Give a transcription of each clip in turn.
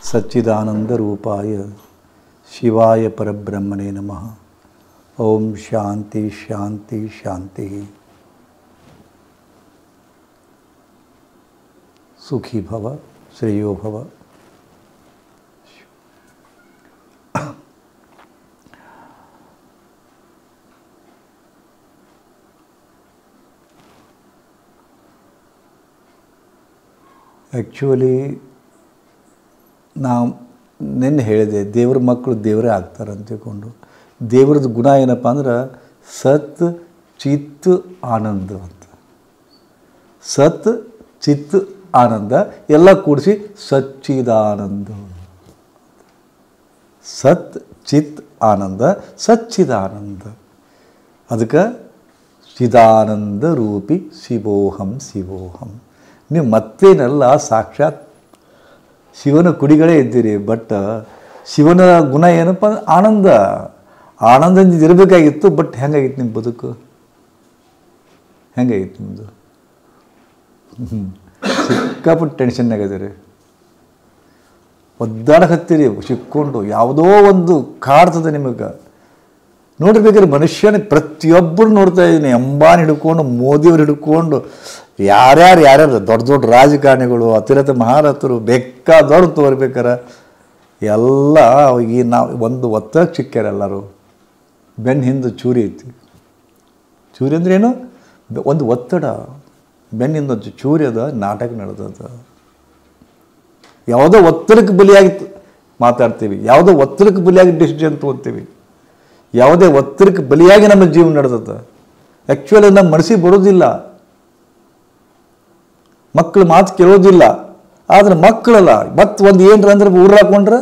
ಸಚ್ಚಿದಾನಂದರೂಪಾಯ ಶಿವಾಯ ಪರಬ್ರಹ್ಮಣೇ ನಮಃ ಓಂ ಶಾಂತಿ ಶಾಂತಿ ಶಾಂತಿ ಸುಖಿ ಭವ ಶ್ರೇಯೋ ಭವ ಆ್ಯಕ್ಚುಲಿ ನಾವು ನಿನ್ನೆ ಹೇಳಿದೆ ದೇವ್ರ ಮಕ್ಕಳು ದೇವರೇ ಆಗ್ತಾರೆ ಅಂತ ತಿಳ್ಕೊಂಡು ದೇವ್ರದ್ದು ಗುಣ ಏನಪ್ಪ ಅಂದ್ರೆ ಸತ್ ಚಿತ್ ಆನಂದ ಅಂತ ಸತ್ ಚಿತ್ ಆನಂದ ಎಲ್ಲ ಕೂಡಿಸಿ ಸಚ್ಚಿದಾನಂದ ಸತ್ ಚಿತ್ ಆನಂದ ಸಚ್ಚಿದಾನಂದ ಅದಕ್ಕೆ ಚಿದಾನಂದ ರೂಪಿ ಶಿವೋಹಂ ಶಿವೋಹಂ ನೀವು ಮತ್ತೇನೆಲ್ಲ ಸಾಕ್ಷಾತ್ ಶಿವನ ಕುಡಿಗಳೇ ಇದ್ದೀರಿ ಬಟ್ ಶಿವನ ಗುಣ ಏನಪ್ಪ ಅಂದ್ರೆ ಆನಂದ ಆನಂದದಿಂದ ಇರಬೇಕಾಗಿತ್ತು ಬಟ್ ಹೆಂಗಾಗಿತ್ತು ನಿಮ್ಮ ಬದುಕು ಹೆಂಗಾಗಿತ್ತು ನಿಮ್ಮದು ಹ್ಞೂ ಸಿಕ್ಕಾಪಟ್ಟು ಟೆನ್ಷನ್ನಾಗ ಅದೀರಿ ಒದ್ದಾಡಕತ್ತೀರಿ ಸಿಕ್ಕೊಂಡು ಯಾವುದೋ ಒಂದು ಕಾಡ್ತದೆ ನಿಮಗೆ ನೋಡಿರ್ಬೇಕಾದ್ರೆ ಮನುಷ್ಯನ ಪ್ರತಿಯೊಬ್ಬರು ನೋಡ್ತಾ ಇದ್ದೀನಿ ಅಂಬಾನಿ ಹಿಡ್ಕೊಂಡು ಮೋದಿಯವ್ರು ಹಿಡ್ಕೊಂಡು ಯಾರ್ಯಾರು ಯಾರ್ಯಾರು ದೊಡ್ಡ ದೊಡ್ಡ ರಾಜಕಾರಣಿಗಳು ಅತಿರಥ ಮಹಾರಥರು ಬೇಕಾದವ್ರು ತೋರ್ಬೇಕಾರೆ ಎಲ್ಲ ಈ ನಾವು ಒಂದು ಒತ್ತ ಸಿಕ್ಕ್ಯಾರ ಎಲ್ಲರೂ ಬೆನ್ನ ಹಿಂದೆ ಚೂರಿ ಐತಿ ಚೂರಿ ಅಂದ್ರೆ ಏನು ಬೆ- ಒಂದು ಒತ್ತಡ ಬೆನ್ನಿಂದ ಒಂದು ಚೂರಿ ಅದ ನಾಟಕ ನಡೆದದ ಯಾವುದೋ ಒತ್ತಡಕ್ಕೆ ಬಲಿಯಾಗಿ ಮಾತಾಡ್ತೀವಿ ಯಾವುದೋ ಒತ್ತಡಕ್ಕೆ ಬಲಿಯಾಗಿ ಡಿಸಿಷನ್ ತೊಗೊತೀವಿ ಯಾವುದೇ ಒತ್ತಡಕ್ಕೆ ಬಲಿಯಾಗಿ ನಮ್ಮ ಜೀವನ ನಡೆದದ ಆ್ಯಕ್ಚುಲಿ ನಮ್ಮ ಮನಸ್ಸಿಗೆ ಬರೋದಿಲ್ಲ ಮಕ್ಕಳು ಮಾತು ಕೇಳೋದಿಲ್ಲ ಆದ್ರೆ ಮಕ್ಕಳಲ್ಲ ಮತ್ತೆ ಒಂದು ಏನ್ರ ಅಂದ್ರೆ ಊರ್ ಹಾಕೊಂಡ್ರೆ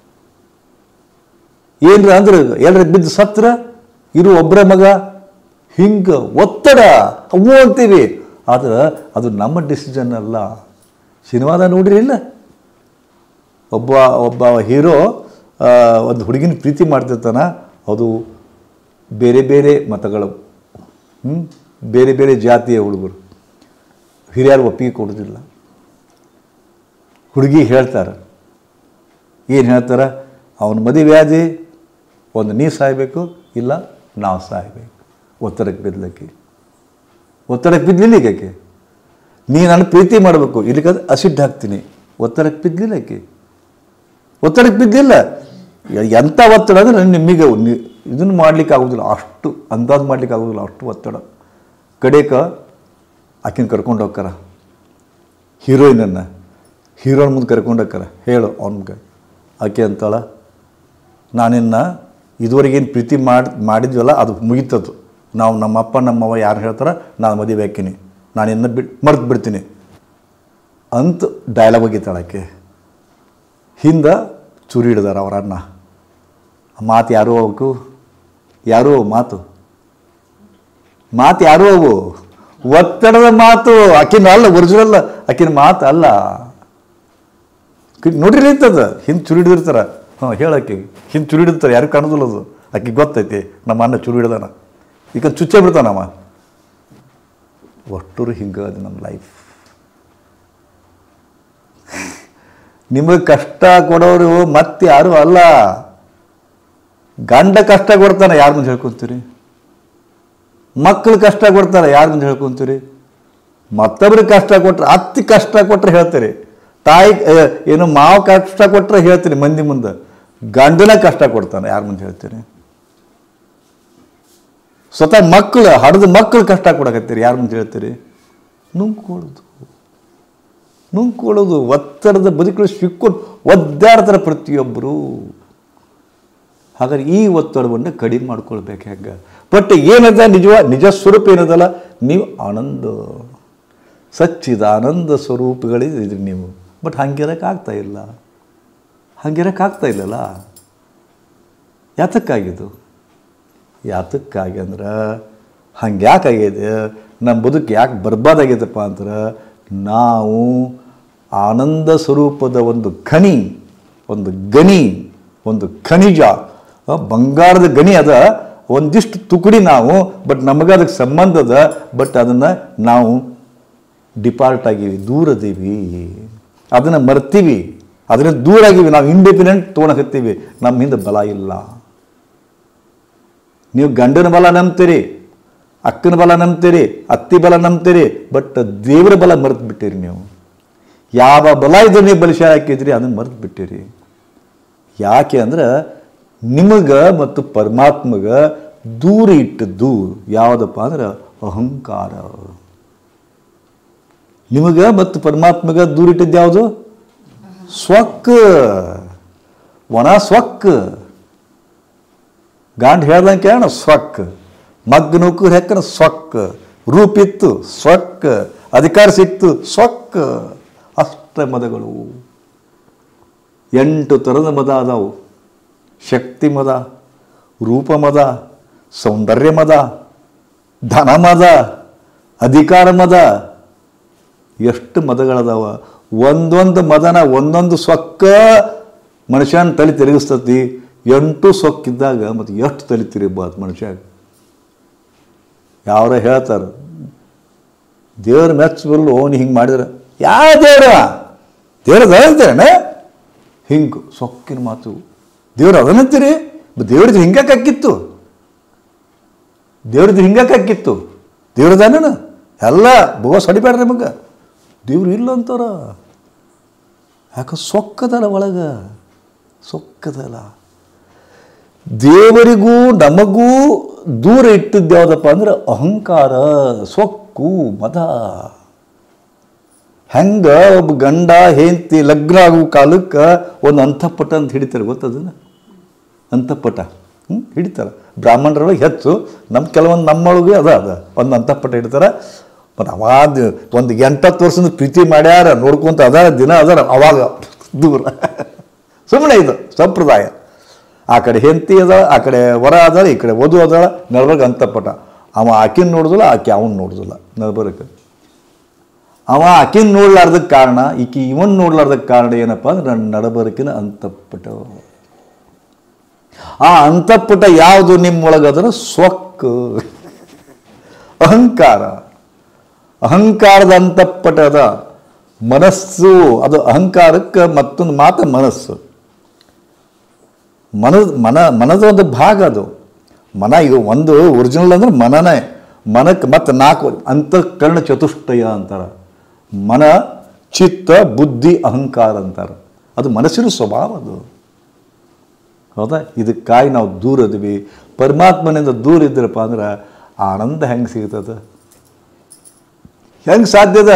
ಏನ್ರ ಅಂದ್ರೆ ಎಲ್ಲರ ಬಿದ್ದು ಸತ್ರ ಇರು ಒಬ್ಬರ ಮಗ ಹಿಂಗೆ ಒತ್ತಡ ಅವು ಅಂತೀವಿ ಆದ್ರೆ ಅದು ನಮ್ಮ ಡಿಸಿಷನ್ ಅಲ್ಲ ಸಿನಿಮಾದ ನೋಡ್ರಿ ಇಲ್ಲ ಒಬ್ಬ ಒಬ್ಬ ಹೀರೋ ಒಂದು ಹುಡುಗಿನ ಪ್ರೀತಿ ಮಾಡ್ತಿರ್ತಾನ ಅದು ಬೇರೆ ಬೇರೆ ಮತಗಳು ಹ್ಮ್? ಬೇರೆ ಬೇರೆ ಜಾತಿಯ ಹುಡುಗರು ಹಿರಿಯರು ಒಪ್ಪಿಗೆ ಕೊಡೋದಿಲ್ಲ ಹುಡುಗಿ ಹೇಳ್ತಾರೆ ಏನು ಹೇಳ್ತಾರೆ ಅವನ ಮದುವೆ ಆದಿ ಒಂದು ನೀ ಸಾಯಬೇಕು ಇಲ್ಲ ನಾವು ಸಾಯಬೇಕು ಒತ್ತಡಕ್ಕೆ ಬಿದ್ದಲಕ್ಕೆ ಒತ್ತಡಕ್ಕೆ ಬಿದ್ದಲಿಲ್ಲ ಈಗಕ್ಕೆ ನೀ ನಾನು ಪ್ರೀತಿ ಮಾಡಬೇಕು ಇಲ್ಲಿಗೆ ಅಸಿಡ್ ಹಾಕ್ತೀನಿ ಒತ್ತಡಕ್ಕೆ ಬಿದ್ದಲಿಲ್ಲ ಆಕೆ ಒತ್ತಡಕ್ಕೆ ಬಿದ್ದಿಲ್ಲ ಎ- ಎಂಥ ಒತ್ತಡ ಅಂದರೆ ನಿಮಗೆ ನಿ- ಇದನ್ನು ಮಾಡ್ಲಿಕ್ಕೆ ಆಗೋದಿಲ್ಲ ಅಷ್ಟು ಅಂದಾಜು ಮಾಡ್ಲಿಕ್ಕೆ ಆಗೋದಿಲ್ಲ ಅಷ್ಟು ಒತ್ತಡ ಕಡೆಕ ಆಕಿನ ಕರ್ಕೊಂಡು ಹೋಗ್ತಾರ ಹೀರೋಯಿನನ್ನು ಹೀರೋಯಿನ್ ಮುಂದೆ ಕರ್ಕೊಂಡು ಹೋಗ್ತಾರ ಹೇಳು ಅವ್ನಿಗೆ ಆಕೆ ಅಂತಾಳ ನಾನಿನ್ನ ಇದುವರೆಗೇನು ಪ್ರೀತಿ ಮಾಡಿ ಮಾಡಿದ್ವಲ್ಲ ಅದು ಮುಗೀತದು ನಾವು ನಮ್ಮಪ್ಪ ನಮ್ಮವ್ವ ಯಾರು ಹೇಳ್ತಾರ ನಾನು ಮದುವೆ ಹಾಕಿನಿ ನಾನು ಇನ್ನು ಬಿಟ್ಟು ಮರ್ತು ಬಿಡ್ತೀನಿ ಅಂತ ಡೈಲಾಗ್ ಹೋಗಿತ್ತಾಳೆ ಆಕೆ ಹಿಂದೆ ಚುರಿ ಹಿಡ್ದಾರ ಅವ್ರ ಅಣ್ಣ ಆ ಮಾತು ಯಾರೋ ಅವಕು ಯಾರೋ ಅವು ಮಾತು ಮಾತು ಯಾರೋ ಅವು ಒತ್ತಡದ ಮಾತು ಆಕಿನ ಅಲ್ಲ ಒರಿಜಿನಲ್ ಆಕಿನ ಮಾತು ಅಲ್ಲ ಕ- ನೋಡ್ರಿ ನಿಂತದ ಹಿಂದೆ ಚುರಿ ಹಿಡಿದಿರ್ತಾರ ಹಾಂ ಹೇಳಕ್ಕೆ ಹಿಂದೆ ಚುರಿ ಹಿಡಿತಾರೆ ಯಾರು ಕಾಣೋದಿಲ್ಲ ಅದು ಆಕಿಗೆ ಗೊತ್ತೈತಿ ನಮ್ಮ ಅಣ್ಣ ಚುರಿ ಹಿಡ್ದಾನ ಈಗ ಚುಚ್ಚೇ ಬಿಡ್ತಾನವ ಒಟ್ಟರು ಹಿಂಗೆ ಅದು ನಮ್ಮ ಲೈಫ್ ನಿಮಗೆ ಕಷ್ಟ ಕೊಡೋರು ಮತ್ತೆ ಯಾರು ಅಲ್ಲ ಗಂಡ ಕಷ್ಟ ಕೊಡ್ತಾನೆ ಯಾರ ಮುಂದೆ ಹೇಳ್ಕೊಂತೀರಿ ಮಕ್ಕಳು ಕಷ್ಟ ಕೊಡ್ತಾರೆ ಯಾರ ಮುಂದೆ ಹೇಳ್ಕೊಂತೀರಿ ಮತ್ತೊಬ್ರಿಗೆ ಕಷ್ಟ ಕೊಟ್ರೆ ಅತ್ತಿ ಕಷ್ಟ ಕೊಟ್ರೆ ಹೇಳ್ತೀರಿ ತಾಯಿ ಆ, ಏನು ಮಾವ ಕಷ್ಟ ಕೊಟ್ರೆ ಹೇಳ್ತೀರಿ ಮಂದಿ ಮುಂದೆ ಗಂಡನ ಕಷ್ಟ ಕೊಡ್ತಾನೆ ಯಾರ ಮುಂದೆ ಹೇಳ್ತೀರಿ ಸ್ವತಃ ಮಕ್ಕಳು ಹಡ್ದು ಮಕ್ಕಳು ಕಷ್ಟ ಕೊಡಕತ್ತೀರಿ ಯಾರ ಮುಂದೆ ಹೇಳ್ತೀರಿ ನುಂಗ್ಕೊಳ್ಳೋದು ನುಂಗ್ಕೊಳ್ಳೋದು ಒತ್ತಡದ ಬದುಕಲು ಸಿಕ್ಕೊಂಡು ಒದ್ದಾಡ್ತಾರೆ ಪ್ರತಿಯೊಬ್ಬರು ಹಾಗಾದ್ರೆ ಈ ಒತ್ತಡವನ್ನು ಕಡಿಮೆ ಮಾಡ್ಕೊಳ್ಬೇಕು ಹೆಂಗೆ ಬಟ್ ಏನದ ನಿಜವ ನಿಜ ಸ್ವರೂಪ ಏನದಲ್ಲ ನೀವು ಆನಂದ ಸಚ್ಚಿದಾನಂದ ಸ್ವರೂಪಗಳಿದ್ರಿ ನೀವು ಬಟ್ ಹಂಗಿರಕ್ಕೆ ಆಗ್ತಾ ಇಲ್ಲ ಹಂಗಿರಕ್ಕೆ ಆಗ್ತಾ ಇಲ್ಲಲ್ಲ ಯಾತಕ್ಕಾಗಿದ್ದು ಯಾತಕ್ಕಾಗಿ ಅಂದ್ರೆ ಹಂಗೆ ಯಾಕಾಗಿದೆ ನಮ್ಮ ಬದುಕು ಯಾಕೆ ಬರ್ಬಾದಾಗೈತಪ್ಪ ಅಂದ್ರೆ ನಾವು ಆನಂದ ಸ್ವರೂಪದ ಒಂದು ಖನಿ ಒಂದು ಗಣಿ ಒಂದು ಖನಿಜ ಆ, ಬಂಗಾರದ ಗಣಿ ಅದ ಒಂದಿಷ್ಟು ತುಕಡಿ ನಾವು ಬಟ್ ನಮಗೆ ಅದಕ್ಕೆ ಸಂಬಂಧ ಅದ ಬಟ್ ಅದನ್ನು ನಾವು ಡಿಪಾರ್ಟ್ ಆಗೀವಿ ದೂರದೀವಿ ಅದನ್ನು ಮರ್ತೀವಿ ಅದರಿಂದ ದೂರ ಆಗಿವಿ ನಾವು ಇಂಡಿಪೆಂಡೆಂಟ್ ತೊಗೊಳಕತ್ತೀವಿ ನಮ್ಮ ಹಿಂದೆ ಬಲ ಇಲ್ಲ ನೀವು ಗಂಡನ ಬಲ ನಂಬ್ತೀರಿ ಅಕ್ಕನ ಬಲ ನಂಬ್ತೀರಿ ಅತ್ತಿ ಬಲ ನಂಬ್ತೀರಿ ಬಟ್ ದೇವರ ಬಲ ಮರೆತು ಬಿಟ್ಟಿರಿ ನೀವು ಯಾವ ಬಲ ಇದ್ರೆ ನೀವು ಬಲಿಶಾಲಿ ಹಾಕಿದ್ರಿ ಅದನ್ನು ಮರೆತು ಬಿಟ್ಟಿರಿ ಯಾಕೆ ಅಂದ್ರೆ ನಿಮಗೆ ಮತ್ತು ಪರಮಾತ್ಮಗ ದೂರ ಇಟ್ಟದ್ದು ಯಾವುದಪ್ಪ ಅಂದ್ರೆ ಅಹಂಕಾರ ನಿಮಗೆ ಮತ್ತು ಪರಮಾತ್ಮಗ ದೂರ ಇಟ್ಟಿದ್ದು ಯಾವುದು ಸ್ವಕ್ ಒಣ ಸ್ವಕ್ ಗಾಂಡ್ ಹೇಳ್ದಂಗೆ ಕೇಳೋಣ ಸ್ವಕ್ ಮಗ್ ನೌಕರು ಹೆಕ್ಕನ ಸ್ವಕ್ ರೂಪಿತ್ತು ಸ್ವಕ್ ಅಧಿಕಾರ ಸಿಕ್ತು ಸ್ವಕ್ ಅಷ್ಟ ಮದಗಳು ಎಂಟು ಥರದ ಮದ ಅದಾವು ಶಕ್ತಿ ಮದ ರೂಪ ಮದ ಸೌಂದರ್ಯ ಮದ ಧನ ಮದ ಅಧಿಕಾರ ಮದ ಎಷ್ಟು ಮದಗಳದಾವ ಒಂದೊಂದು ಮದನ ಒಂದೊಂದು ಸೊಕ್ಕ ಮನುಷ್ಯನ ತಲೆ ತಿರುಗಿಸ್ತತಿ ಎಂಟು ಸೊಕ್ಕಿದ್ದಾಗ ಮತ್ತು ಎಷ್ಟು ತಲೆ ತಿರುಗಬಾರ್ದು ಮನುಷ್ಯ ಯಾವ್ರ ಹೇಳ್ತಾರೆ ದೇವ್ರ ಮೆಚ್ಚಬಲ್ಲು ಅವನು ಹಿಂಗೆ ಮಾಡಿದ್ರೆ ಯಾವ ದೇವ್ರ ದೇವ್ರ ಹೇಳ್ತೇನೆ ಹಿಂಗೆ ಸೊಕ್ಕಿನ ಮಾತು ದೇವ್ರು ಅದನ್ನಂತೀರಿ ದೇವ್ರದ್ದು ಹಿಂಗಕ್ಕೆ ಅಕ್ಕಿತ್ತು ದೇವ್ರದ್ದು ಹಿಂಗಕ್ಕೆ ಅಕ್ಕಿತ್ತು ದೇವ್ರದಾನ ಎಲ್ಲ ಬೋಸ್ ಹೊಡಿಬೇಡ್ರಿ ನಿಮಗೆ ದೇವ್ರು ಇಲ್ಲ ಅಂತಾರ ಯಾಕೆ ಸೊಕ್ಕದಲ್ಲ ಒಳಗೆ ಸೊಕ್ಕದಲ್ಲ ದೇವರಿಗೂ ನಮಗೂ ದೂರ ಇಟ್ಟಿದ್ದು ಯಾವುದಪ್ಪ ಅಂದ್ರೆ ಅಹಂಕಾರ ಸೊಕ್ಕು ಮದ ಹೆಂಗ ಒಬ್ಬ ಗಂಡ ಹೆಂಡತಿ ಲಗ್ನ ಆಗುವ ಕಾಲಕ್ಕೆ ಒಂದು ಅಂತಃಪಟ ಅಂತ ಹಿಡಿತಾರೆ ಗೊತ್ತದನ್ನ ಅಂತಃಪಟ ಹ್ಞೂ ಹಿಡಿತಾರೆ ಬ್ರಾಹ್ಮಣರೊಳಗೆ ಹೆಚ್ಚು ನಮ್ಮ ಕೆಲವೊಂದು ನಮ್ಮೊಳಗೆ ಅದ ಅದ ಒಂದು ಅಂತಃಪಟ ಹಿಡಿತಾರೆ ಮತ್ತು ಅವಾದ ಒಂದು ಎಂಟತ್ತು ವರ್ಷದ ಪ್ರೀತಿ ಮಾಡ್ಯಾರ ನೋಡ್ಕೊಂತ ಅದಾರ ದಿನ ಅದಾರ ಅವಾಗ ದೂರ ಸುಮ್ಮನೆ ಇದು ಸಂಪ್ರದಾಯ ಆ ಕಡೆ ಹೆಂಡತಿ ಅದ ಆ ಕಡೆ ವರ ಅದಾರ ಈ ಕಡೆ ವಧು ಅದಾಳ ನಡ್ಬರ್ಗ ಅಂತಃಪಟ ಅವ ಆಕಿನ ನೋಡುದಿಲ್ಲ ಆಕೆ ಅವನ್ ನೋಡುದಿಲ್ಲ ನಡ್ಬರ್ಕ ಅವ ಆಕಿನ ನೋಡ್ಲಾರ್ದಕ್ಕೆ ಕಾರಣ ಈಕಿ ಇವನ್ ನೋಡ್ಲಾರ್ದಕ್ಕೆ ಕಾರಣ ಏನಪ್ಪ ಅಂದ್ರೆ ನನ್ನ ನಡಬರಕಿನ ಅಂತಃಪಟ ಆ ಅಂತಃಪಟ ಯಾವುದು ನಿಮ್ಮೊಳಗೆ ಅದರ ಸ್ವಕ್ ಅಹಂಕಾರ ಅಹಂಕಾರದ ಅಂತಃಪಟದ ಮನಸ್ಸು ಅದು ಅಹಂಕಾರಕ್ಕೆ ಮತ್ತೊಂದು ಮಾತು ಮನಸ್ಸು ಮನ ಮನ ಮನದ ಒಂದು ಭಾಗ ಅದು ಮನ ಈಗ ಒಂದು ಒರಿಜಿನಲ್ ಅಂದ್ರೆ ಮನನೇ ಮನಕ್ಕೆ ಮತ್ತೆ ನಾಲ್ಕು ಅಂತಃಕರಣ ಚತುಷ್ಟಯ ಅಂತಾರೆ ಮನ ಚಿತ್ತ ಬುದ್ಧಿ ಅಹಂಕಾರ ಅಂತಾರೆ ಅದು ಮನಸ್ಸಿನ ಸ್ವಭಾವ ಅದು ಹೌದಾ ಇದಕ್ಕಾಗಿ ನಾವು ದೂರ ಇದೀವಿ ಪರಮಾತ್ಮನಿಂದ ದೂರ ಇದ್ರಪ್ಪ ಅಂದ್ರೆ ಆನಂದ ಹೆಂಗೆ ಸಿಗ್ತದೆ ಹೆಂಗೆ ಸಾಧ್ಯದ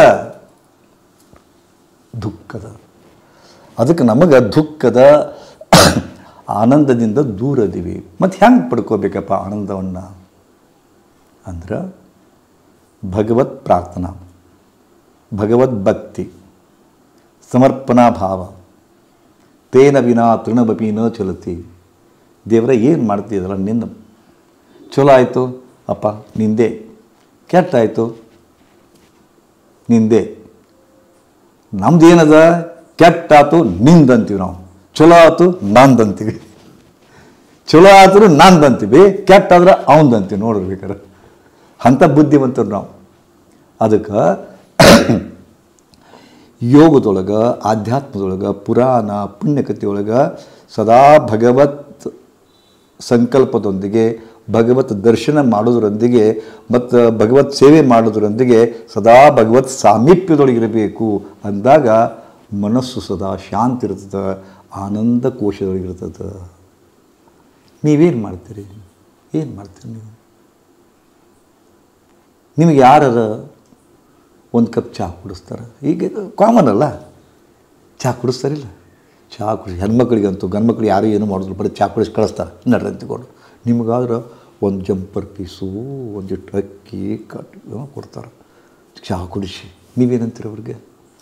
ದುಃಖದ ಅದಕ್ಕೆ ನಮಗೆ ದುಃಖದ ಆನಂದದಿಂದ ದೂರ ಇದೀವಿ ಮತ್ತು ಹೆಂಗೆ ಪಡ್ಕೋಬೇಕಪ್ಪ ಆನಂದವನ್ನು ಅಂದ್ರೆ ಭಗವತ್ ಪ್ರಾರ್ಥನಾ ಭಗವದ್ ಭಕ್ತಿ ಸಮರ್ಪಣಾ ಭಾವ ತೇನ ವಿನಾ ತೃಣಬಪಿ ನ ಚಲತಿ ದೇವರ ಏನು ಮಾಡ್ತಿದ್ದಲ್ಲ ನಿನ್ನ ಚಲೋ ಆಯಿತು ಅಪ್ಪ ನಿಂದೆ ಕೆಟ್ಟಾಯಿತು ನಿಂದೆ ನಮ್ದು ಏನದ ಕೆಟ್ಟಾತು ನಿಂದಂತೀವಿ ನಾವು ಚಲೋ ಆತು ನಂದಂತೀವಿ ಚಲೋ ಆದ್ರೂ ನಂದಂತೀವಿ ಕೆಟ್ಟಾದ್ರೆ ಅವಂದಂತೀವಿ ನೋಡ್ರಿ ಬೇಕಾರೆ ಅಂಥ ಬುದ್ಧಿವಂತರು ನಾವು ಅದಕ್ಕೆ ಯೋಗದೊಳಗೆ ಆಧ್ಯಾತ್ಮದೊಳಗೆ ಪುರಾಣ ಪುಣ್ಯಕಥೆಯೊಳಗೆ ಸದಾ ಭಗವತ್ ಸಂಕಲ್ಪದೊಂದಿಗೆ ಭಗವತ್ ದರ್ಶನ ಮಾಡೋದರೊಂದಿಗೆ ಮತ್ತು ಭಗವತ್ ಸೇವೆ ಮಾಡೋದರೊಂದಿಗೆ ಸದಾ ಭಗವತ್ ಸಾಮೀಪ್ಯದೊಳಗಿರಬೇಕು ಅಂದಾಗ ಮನಸ್ಸು ಸದಾ ಶಾಂತಿ ಇರ್ತದೆ ಆನಂದ ಕೋಶದೊಳಗಿರ್ತದೆ ನೀವೇನು ಮಾಡ್ತೀರಿ ಏನು ಮಾಡ್ತೀರಿ ನೀವು ನಿಮಗೆ ಯಾರ ಒಂದು ಕಪ್ ಚಹಾ ಕುಡಿಸ್ತಾರೆ ಈಗ ಇದು ಕಾಮನ್ ಅಲ್ಲ ಚಹಾ ಕುಡಿಸ್ತಾರಿಲ್ಲ ಚಹಾ ಕುಡಿಸಿ ಹೆಣ್ಮಕ್ಳಿಗಂತೂ ಗಂಡ್ಮಕ್ಳು ಯಾರು ಏನು ಮಾಡೋದಿಲ್ಲ ಬರೀ ಚಹಾ ಕುಡಿಸಿ ಕಳಿಸ್ತಾರೆ ನಡ್ರಿ ಅಂತಿಕೊಂಡು ನಿಮಗಾದ್ರೆ ಒಂದು ಜಂಪರ್ ಪೀಸು ಒಂದಿಟ್ಟು ಅಕ್ಕಿ ಕಟ್ ಕೊಡ್ತಾರೆ ಚಹಾ ಕುಡಿಸಿ ನೀವೇನಂತೀರಿ ಅವ್ರಿಗೆ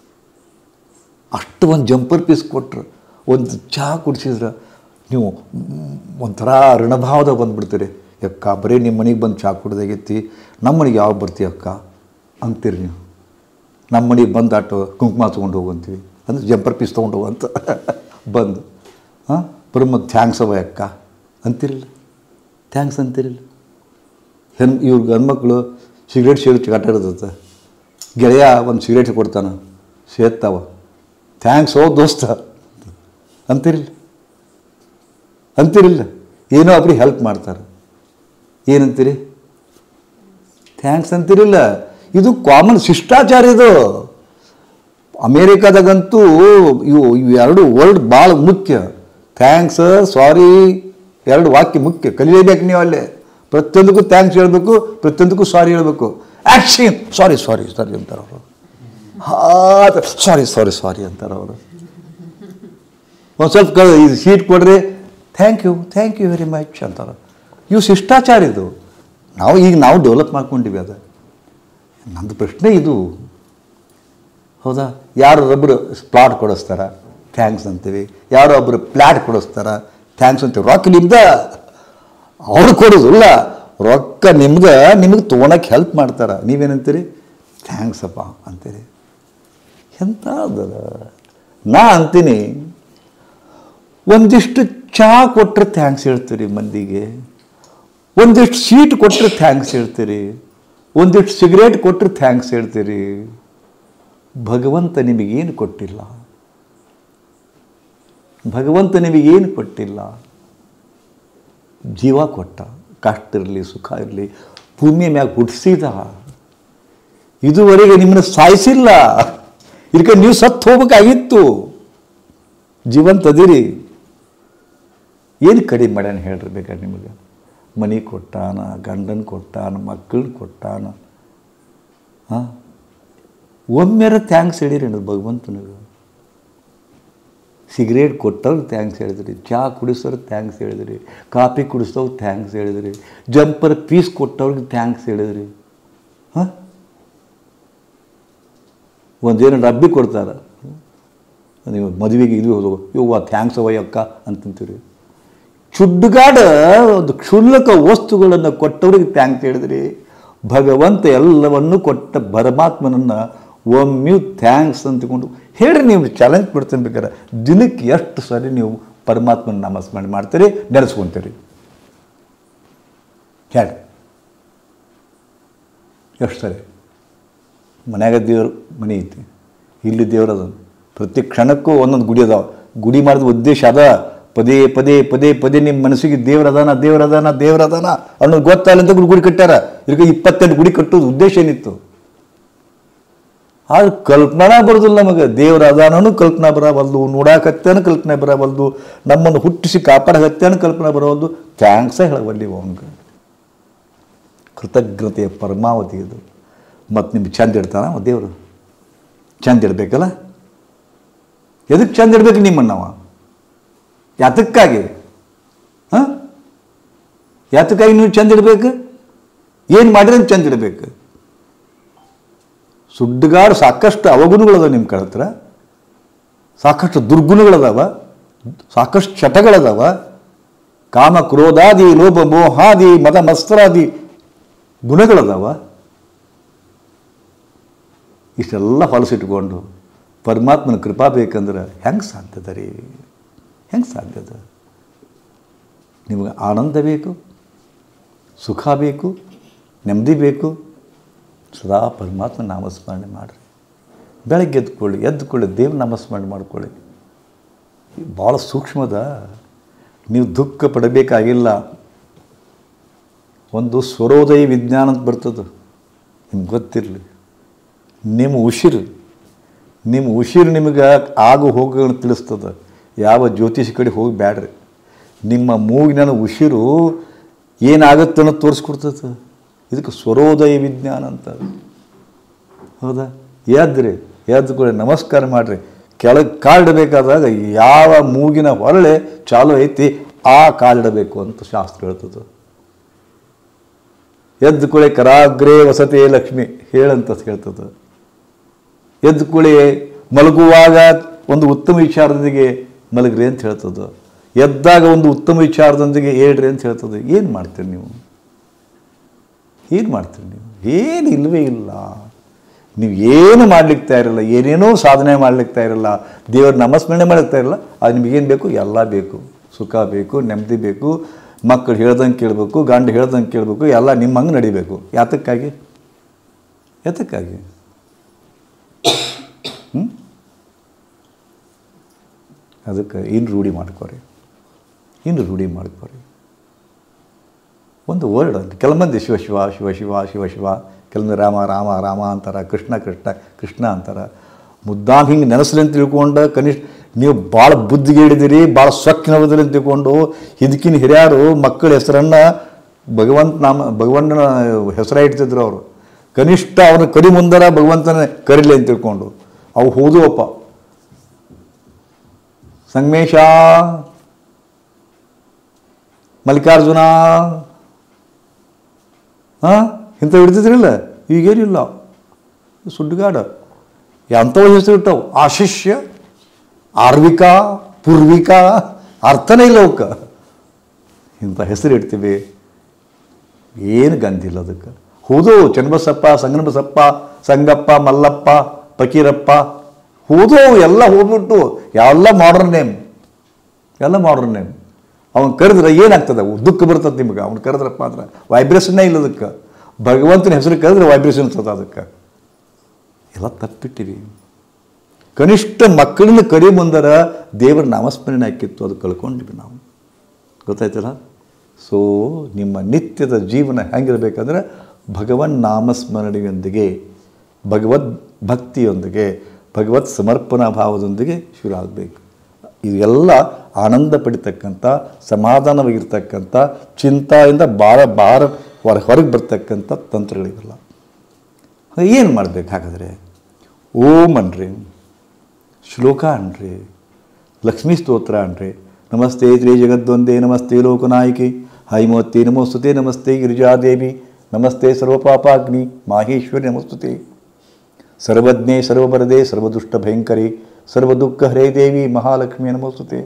ಅಷ್ಟು ಒಂದು ಜಂಪರ್ ಪೀಸ್ ಕೊಟ್ರು ಒಂದು ಚಹಾ ಕುಡಿಸಿದ್ರೆ ನೀವು ಮ್, ಒಂಥರ ಋಣಭಾವದ ಬಂದುಬಿಡ್ತೀರಿ ಅಕ್ಕ ಬರೀ ನಿಮ್ಮ ಮನೆಗೆ ಬಂದು ಚಹಾ ಕುಡ್ದಾಗೈತಿ ನಮ್ಮ ಮನೆಗೆ ಯಾವಾಗ ಬರ್ತೀವಿ ಅಕ್ಕ ಅಂತೀರಿ ನೀವು ನಮ್ಮ ಮನೆಗೆ ಬಂದು ಆಟೋ ಕುಂಕುಮ ತೊಗೊಂಡು ಹೋಗಂತೀವಿ ಅಂದ್ರೆ ಜಂಪರ್ ಪೀಸ್ ತೊಗೊಂಡು ಹೋಗಂತ ಬಂದು ಹಾಂ ಬರೀ ಮತ್ತು ಥ್ಯಾಂಕ್ಸ್ ಅವ ಅಕ್ಕ ಅಂತಿರಲಿಲ್ಲ ಥ್ಯಾಂಕ್ಸ್ ಅಂತಿರಲಿಲ್ಲ ಹೆಣ್ ಇವ್ರ ಗಂಡ್ಮಕ್ಳು ಸಿಗರೇಟ್ ಸೇರಿ ಚಿಗಾಟ ಇರ್ತದೆ ಗೆಳೆಯ ಒಂದು ಸಿಗರೇಟ್ ಕೊಡ್ತಾನೆ ಸೇರ್ತಾವ ಥ್ಯಾಂಕ್ಸ್ ಓ ದೋಸ್ತ ಅಂತಿರಿಲ್ಲ ಅಂತಿರಿಲ್ಲ ಏನೋ ಒಬ್ರಿಗೆ ಹೆಲ್ಪ್ ಮಾಡ್ತಾರೆ ಏನಂತೀರಿ ಥ್ಯಾಂಕ್ಸ್ ಅಂತಿರಿಲ್ಲ ಇದು ಕಾಮನ್ ಶಿಷ್ಟಾಚಾರ ಇದು ಅಮೇರಿಕಾದಾಗಂತೂ ಇವು ಇವು ಎರಡು ವರ್ಡ್ ಭಾಳ ಮುಖ್ಯ ಥ್ಯಾಂಕ್ಸ್ ಸಾರಿ ಎರಡು ವಾಕ್ಯ ಮುಖ್ಯ ಕಲಿಯಬೇಕು ನೀವು ಅಲ್ಲೇ ಪ್ರತಿಯೊಂದಕ್ಕೂ ಥ್ಯಾಂಕ್ಸ್ ಹೇಳಬೇಕು ಪ್ರತಿಯೊಂದಕ್ಕೂ ಸಾರಿ ಹೇಳಬೇಕು ಆ್ಯಕ್ಷನ್ ಸಾರಿ ಸಾರಿ ಸಾರಿ ಅಂತಾರೆ ಅವರು ಹಾ ಸಾರಿ ಸಾರಿ ಸಾರಿ ಅಂತಾರೆ ಅವರು ಒಂದು ಸ್ವಲ್ಪ ಕ ಇದು ಸೀಟ್ ಕೊಡ್ರಿ thank you thank you very much ಅಂತಾರೆ ಇವು ಶಿಷ್ಟಾಚಾರ ಇದು ನಾವು ಈಗ ನಾವು ಡೆವಲಪ್ ಮಾಡ್ಕೊಂಡಿವಿ ಅದು ನಂದು ಪ್ರಶ್ನೆ ಇದು ಹೌದಾ ಯಾರು ಒಬ್ಬರು ಪ್ಲಾಟ್ ಕೊಡಿಸ್ತಾರ ಥ್ಯಾಂಕ್ಸ್ ಅಂತೀವಿ ಯಾರೋ ಒಬ್ಬರು ಪ್ಲಾಟ್ ಕೊಡಿಸ್ತಾರ ಥ್ಯಾಂಕ್ಸ್ ಅಂತೀವಿ ರೊಕ್ಕ ನಿಮ್ದ ಅವ್ರು ಕೊಡೋದಿಲ್ಲ ರೊಕ್ಕ ನಿಮ್ಗೆ ನಿಮಗೆ ತೊಗೊಳಕ್ಕೆ ಹೆಲ್ಪ್ ಮಾಡ್ತಾರ ನೀವೇನಂತೀರಿ ಥ್ಯಾಂಕ್ಸ್ ಅಪ್ಪ ಅಂತೀರಿ ಎಂಥ ಅದದ ನಾ ಅಂತೀನಿ ಒಂದಿಷ್ಟು ಚಹಾ ಕೊಟ್ಟರೆ ಥ್ಯಾಂಕ್ಸ್ ಹೇಳ್ತೀರಿ ಮಂದಿಗೆ ಒಂದಿಷ್ಟು ಸೀಟ್ ಕೊಟ್ಟರೆ ಥ್ಯಾಂಕ್ಸ್ ಹೇಳ್ತೀರಿ ಒಂದಿಷ್ಟು ಸಿಗರೇಟ್ ಕೊಟ್ಟರೆ ಥ್ಯಾಂಕ್ಸ್ ಹೇಳ್ತೀರಿ ಭಗವಂತ ನಿಮಗೇನು ಕೊಟ್ಟಿಲ್ಲ ಭಗವಂತ ನಿಮಗೇನು ಕೊಟ್ಟಿಲ್ಲ ಜೀವ ಕೊಟ್ಟ ಕಷ್ಟ ಇರಲಿ ಸುಖ ಇರಲಿ ಭೂಮಿಯ ಮ್ಯಾಗ ಹುಟ್ಟಿಸಿದ ಇದುವರೆಗೆ ನಿಮ್ಮನ್ನು ಸಾಯಿಸಿಲ್ಲ ಇದಕ್ಕೆ ನೀವು ಸತ್ತು ಹೋಗ್ಬೇಕಾಗಿತ್ತು ಜೀವಂತ ಅದಿರಿ ಏನು ಕಡಿಮೆ ಮಾಡ್ಯಾನ ಹೇಳ್ರಿ ಬೇಕಾದ್ರೆ ನಿಮಗೆ ಮನೆ ಕೊಟ್ಟಾನ ಗಂಡನ ಕೊಟ್ಟಾನ ಮಕ್ಕಳನ್ನ ಕೊಟ್ಟಾನ ಹಾಂ ಒಮ್ಮೆರ ಥ್ಯಾಂಕ್ಸ್ ಹೇಳಿರಿ ಅನ್ನೋದು ಭಗವಂತನಿಗೆ ಸಿಗರೇಟ್ ಕೊಟ್ಟವ್ರಿಗೆ ಥ್ಯಾಂಕ್ಸ್ ಹೇಳಿದ್ರಿ ಚಹಾ ಕುಡಿಸೋರು ಥ್ಯಾಂಕ್ಸ್ ಹೇಳಿದ್ರಿ ಕಾಫಿ ಕುಡಿಸೋರು ಥ್ಯಾಂಕ್ಸ್ ಹೇಳಿದ್ರಿ ಜಂಪರ್ ಪೀಸ್ ಕೊಟ್ಟವ್ರಿಗೆ ಥ್ಯಾಂಕ್ಸ್ ಹೇಳಿದ್ರಿ ಹಾಂ ಒಂದೇನು ಡಬ್ಬಿ ಕೊಡ್ತಾರೆ ನೀವು ಮದುವೆಗೆ ಇದು ಹೋದವು ಇವ್ವ ಥ್ಯಾಂಕ್ಸ್ ಅವಯ್ಯಕ್ಕ ಅಂತಂತೀರಿ ಚುಡ್ಡುಗಾಡ ಒಂದು ಕ್ಷುಲ್ಲಕ ವಸ್ತುಗಳನ್ನು ಕೊಟ್ಟವ್ರಿಗೆ ಥ್ಯಾಂಕ್ಸ್ ಹೇಳಿದ್ರಿ ಭಗವಂತ ಎಲ್ಲವನ್ನೂ ಕೊಟ್ಟ ಪರಮಾತ್ಮನನ್ನು ಒಮ್ಮೆಯೂ ಥ್ಯಾಂಕ್ಸ್ ಅಂತಕೊಂಡು ಹೇಳ್ರಿ ನೀವು ಚಾಲೆಂಜ್ ಕೊಡ್ತೀನಿ ಬೇಕಾದ್ರೆ ದಿನಕ್ಕೆ ಎಷ್ಟು ಸರಿ ನೀವು ಪರಮಾತ್ಮನ ನಾಮಸ್ಮರಣೆ ಮಾಡ್ತೀರಿ ನೆನೆಸ್ಕೊಂತೀರಿ ಹೇಳಿ ಎಷ್ಟು ಸರಿ ಮನ್ಯಾಗ ದೇವ್ರ ಮನೆ ಐತಿ ಇಲ್ಲಿ ದೇವ್ರದ ಪ್ರತಿ ಕ್ಷಣಕ್ಕೂ ಒಂದೊಂದು ಗುಡಿ ಅದಾವ ಗುಡಿ ಮಾಡಿದ ಉದ್ದೇಶ ಅದ ಪದೇ ಪದೇ ಪದೇ ಪದೇ ನಿಮ್ಮ ಮನಸ್ಸಿಗೆ ದೇವ್ರದಾನ ದೇವ್ರದಾನ ದೇವ್ರದಾನ ಅನ್ನೋದು ಗೊತ್ತಾಗಲ್ಲ ಅಂತ ಗುಡಿ ಕಟ್ಟಾರ ಇದಕ್ಕೆ ಇಪ್ಪತ್ತೆಂಟು ಗುಡಿ ಕಟ್ಟೋದು ಉದ್ದೇಶ ಏನಿತ್ತು ಆದ್ರೆ ಕಲ್ಪನಾ ಬರೋದಿಲ್ಲ ನಮಗೆ ದೇವ್ರ ಅದಾನೂ ಕಲ್ಪನಾ ಬರಬಲ್ದು ನೋಡಾಕತ್ತೇನು ಕಲ್ಪನೆ ಬರಬಲ್ದು ನಮ್ಮನ್ನು ಹುಟ್ಟಿಸಿ ಕಾಪಾಡಕತ್ತೇನು ಕಲ್ಪನೆ ಬರೋದು ಥ್ಯಾಂಕ್ಸ ಹೇಳವಲ್ಲಿ ಅವನಿಗೆ ಕೃತಜ್ಞತೆಯ ಪರಮಾವಧಿ ಇದು ಮತ್ತು ನಿಮ್ಗೆ ಚಂದ ಇಡ್ತಾನ ಅವ ದೇವರು ಚಂದ ಇಡಬೇಕಲ್ಲ ಎದಕ್ಕೆ ಚಂದ ಇಡ್ಬೇಕು ನಿಮ್ಮನ್ನವ ಯಾತಕ್ಕಾಗಿ ಹಾಂ ಯಾತಕ್ಕಾಗಿ ನೀವು ಚಂದ ಇಡಬೇಕು ಏನು ಮಾಡಿದ್ರೆ ಚಂದ ಇಡಬೇಕು ಸುಡ್ಡುಗಾಡು ಸಾಕಷ್ಟು ಅವಗುಣಗಳದಾವ ನಿಮ್ಮ ಕಡೆ ಹತ್ರ ಸಾಕಷ್ಟು ದುರ್ಗುಣಗಳದಾವ ಸಾಕಷ್ಟು ಚಟಗಳದಾವ ಕಾಮ ಕ್ರೋಧಾದಿ ಲೋಭ ಮೋಹಾದಿ ಮದ ಮಸ್ತ್ರಾದಿ ಗುಣಗಳದಾವ ಇಷ್ಟೆಲ್ಲ ಹೊಲಸಿಟ್ಕೊಂಡು ಪರಮಾತ್ಮನ ಕೃಪಾ ಬೇಕಂದ್ರೆ ಹೆಂಗೆ ಸಾಧ್ಯದ ರೀ ಹೆಂಗೆ ಸಾಧ್ಯದ ನಿಮಗೆ ಆನಂದ ಬೇಕು ಸುಖ ಬೇಕು ನೆಮ್ಮದಿ ಬೇಕು ಸದಾ ಪರಮಾತ್ಮ ನಾಮಸ್ಮರಣೆ ಮಾಡಿರಿ ಬೆಳಗ್ಗೆ ಎದ್ಕೊಳ್ಳಿ ಎದ್ದುಕೊಳ್ಳಿ ದೇವ್ರ ನಾಮಸ್ಮರಣೆ ಮಾಡ್ಕೊಳ್ಳಿ ಭಾಳ ಸೂಕ್ಷ್ಮದ ನೀವು ದುಃಖ ಪಡಬೇಕಾಗಿಲ್ಲ ಒಂದು ಸ್ವರೋದಯ ವಿಜ್ಞಾನ ಅಂತ ಬರ್ತದೆ ನಿಮ್ಗೆ ಗೊತ್ತಿರಲಿ ನಿಮ್ಮ ಉಸಿರು ನಿಮ್ಮ ಉಸಿರು ನಿಮಗೆ ಆಗು ಹೋಗೋಣ ತಿಳಿಸ್ತದೆ ಯಾವ ಜ್ಯೋತಿಷಿ ಕಡೆ ಹೋಗಿ ಬ್ಯಾಡ್ರಿ ನಿಮ್ಮ ಮೂಗಿನ ಉಸಿರು ಏನಾಗುತ್ತೆ ಅನ್ನೋದು ತೋರಿಸ್ಕೊಡ್ತದೆ ಇದಕ್ಕೆ ಸ್ವರೋದಯ ವಿಜ್ಞಾನ ಅಂತ ಹೌದಾ ಎದ್ರಿ ಎದ್ದುಕೊಳ್ಳಿ ನಮಸ್ಕಾರ ಮಾಡಿರಿ ಕೆಳಗೆ ಕಾಲಿಡಬೇಕಾದಾಗ ಯಾವ ಮೂಗಿನ ಹೊರಳೆ ಚಾಲು ಐತಿ ಆ ಕಾಲಿಡಬೇಕು ಅಂತ ಶಾಸ್ತ್ರ ಹೇಳ್ತದೆ ಎದ್ದುಕೊಳ್ಳಿ ಕರಾಗ್ರೇ ವಸತಿ ಲಕ್ಷ್ಮಿ ಹೇಳಂತ ಹೇಳ್ತದೆ ಎದ್ದುಕೊಳ್ಳಿ ಮಲಗುವಾಗ ಒಂದು ಉತ್ತಮ ವಿಚಾರದೊಂದಿಗೆ ಮಲಗ್ರಿ ಅಂತ ಹೇಳ್ತದೆ ಎದ್ದಾಗ ಒಂದು ಉತ್ತಮ ವಿಚಾರದೊಂದಿಗೆ ಹೇಳ್ರಿ ಅಂತ ಹೇಳ್ತದೆ ಏನು ಮಾಡ್ತೀರಿ ನೀವು ಏನು ಮಾಡ್ತೀರಿ ನೀವು ಏನು ಇಲ್ಲವೇ ಇಲ್ಲ ನೀವು ಏನು ಮಾಡ್ಲಿಕ್ಕೆ ತಯಾರಿಲ್ಲ ಏನೇನೋ ಸಾಧನೆ ಮಾಡ್ಲಿಕ್ಕೆ ತಯಾರಿಲ್ಲ ದೇವ್ರ ನಮಸ್ಮರಣೆ ಮಾಡ್ಲಿಕ್ಕೆ ತಯಾರಿಲ್ಲ ಅದು ನಿಮಗೇನು ಬೇಕು ಎಲ್ಲ ಬೇಕು ಸುಖ ಬೇಕು ನೆಮ್ಮದಿ ಬೇಕು ಮಕ್ಕಳು ಹೇಳ್ದಂಗೆ ಕೇಳಬೇಕು ಗಂಡು ಹೇಳ್ದಂಗೆ ಕೇಳಬೇಕು ಎಲ್ಲ ನಿಮ್ಮ ಹಂಗೆ ನಡಿಬೇಕು ಯಾತಕ್ಕಾಗಿ ಯಾತಕ್ಕಾಗಿ ಹ್ಞೂ ಅದಕ್ಕೆ ಇನ್ನು ರೂಢಿ ಮಾಡ್ಕೊರಿ ಇನ್ನು ರೂಢಿ ಮಾಡ್ಕೊರಿ ಒಂದು ವರ್ಡ್ ಅಂತ ಕೆಲವು ಮಂದಿ ಶಿವ ಶಿವ ಶಿವ ಶಿವ ಶಿವ ಶಿವ ಕೆಲವೊಂದು ರಾಮ ರಾಮ ರಾಮ ಅಂತಾರೆ ಕೃಷ್ಣ ಕೃಷ್ಣ ಕೃಷ್ಣ ಅಂತಾರೆ ಮುದ್ದಾಂ ಹಿಂಗೆ ನೆನೆಸ್ಲಿ ಅಂತ ತಿಳ್ಕೊಂಡು ಕನಿಷ್ಠ ನೀವು ಭಾಳ ಬುದ್ಧಿಗೆ ಹಿಡಿದಿರಿ ಭಾಳ ಸೊಕ್ಕಿನವದಲ್ಲಿ ಅಂತ ತಿಳ್ಕೊಂಡು ಇದಕ್ಕಿನ ಹಿರಿಯರು ಮಕ್ಕಳ ಹೆಸರನ್ನು ಭಗವಂತ ನಾಮ ಭಗವಂತನ ಹೆಸರ ಇಡ್ತಿದ್ರು ಅವರು ಕನಿಷ್ಠ ಅವನ ಕರಿ ಮುಂದರ ಭಗವಂತನ ಕರಿಲಿ ಅಂತ ತಿಳ್ಕೊಂಡು ಅವು ಹೋದುವಪ್ಪ ಸಂಗಮೇಶ ಮಲ್ಲಿಕಾರ್ಜುನ ಹಾಂ ಇಂಥ ಹಿಡ್ತಿದ್ರಿಲ್ಲ ಈಗೇನಿಲ್ಲ ಸುಡ್ಗಾಡ ಎಂಥವು ಹೆಸರು ಇಟ್ಟವು ಆಶಿಷ್ಯ ಆರ್ವಿಕಾ ಪೂರ್ವಿಕಾ ಅರ್ಥನೇ ಇಲ್ಲ ಅವಕ್ಕೆ ಇಂಥ ಹೆಸರು ಇಡ್ತೀವಿ ಏನು ಗಂಧಿಲ್ಲ ಅದಕ್ಕೆ ಹೌದು ಚನ್ನಬಸಪ್ಪ ಸಂಗನಬಸಪ್ಪ ಸಂಗಪ್ಪ ಮಲ್ಲಪ್ಪ ಫಕೀರಪ್ಪ ಹೌದು ಎಲ್ಲ ಹೋಗ್ಬಿಟ್ಟು ಎಲ್ಲ ಮಾಡರ್ನ್ ನೇಮ್ ಎಲ್ಲ ಮಾಡರ್ನ್ ನೇಮ್ ಅವ್ನು ಕರೆದ್ರೆ ಏನಾಗ್ತದೆ ದುಃಖ ಬರ್ತದೆ ನಿಮ್ಗೆ ಅವ್ನು ಕರೆದ್ರಪ್ಪ ಅಂದ್ರೆ ವೈಬ್ರೇಷನ್ನೇ ಇಲ್ಲ ಅದಕ್ಕೆ ಭಗವಂತನ ಹೆಸರು ಕರೆದ್ರೆ ವೈಬ್ರೇಷನ್ ಇರ್ತದೆ ಅದಕ್ಕೆ ಎಲ್ಲ ತಪ್ಪಿಟ್ಟಿವಿ ಕನಿಷ್ಠ ಮಕ್ಕಳನ್ನ ಕರಿ ಮುಂದರ ದೇವರ ನಾಮಸ್ಮರಣೆ ಹಾಕಿತ್ತು ಅದು ಕಳ್ಕೊಂಡ್ವಿ ನಾವು ಗೊತ್ತಾಯ್ತಲ್ಲ ಸೊ ನಿಮ್ಮ ನಿತ್ಯದ ಜೀವನ ಹೆಂಗಿರಬೇಕಂದ್ರೆ ಭಗವನ್ ನಾಮಸ್ಮರಣೆಯೊಂದಿಗೆ ಭಗವದ್ ಭಕ್ತಿಯೊಂದಿಗೆ ಭಗವತ್ ಸಮರ್ಪಣಾ ಭಾವದೊಂದಿಗೆ ಶುರು ಆಗಬೇಕು ಇದೆಲ್ಲ ಆನಂದ ಪಡಿತಕ್ಕಂಥ ಸಮಾಧಾನವಾಗಿರ್ತಕ್ಕಂಥ ಚಿಂತೆಯಿಂದ ಭಾರ ಭಾರ ಹೊರ ಹೊರಗೆ ಬರ್ತಕ್ಕಂಥ ತಂತ್ರಗಳಿವೆಲ್ಲ ಏನು ಮಾಡಬೇಕು ಹಾಗಾದರೆ ಓಂ ಅನ್ರಿ ಶ್ಲೋಕ ಅನ್ರಿ ಲಕ್ಷ್ಮೀ ಸ್ತೋತ್ರ ಅನ್ರಿ ನಮಸ್ತೆ ಶ್ರೀ ಜಗದ್ವಂದೇ ನಮಸ್ತೆ ಲೋಕನಾಯಕಿ ಹೈಮೋತ್ತಿ ನಮೋಸ್ತುತೆ ನಮಸ್ತೆ ಗಿರಿಜಾದೇವಿ ನಮಸ್ತೆ ಸರ್ವಪಾಪಾಗ್ನಿ ಮಾಹೇಶ್ವರಿ ನಮಸ್ತುತೆ ಸರ್ವಜ್ಞೆ ಸರ್ವಬರದೆ ಸರ್ವದುಷ್ಟ ಭಯಂಕರಿ ಸರ್ವದುಃಖ ಹರೇ ದೇವಿ ಮಹಾಲಕ್ಷ್ಮಿ ನಮಸ್ತುತೆ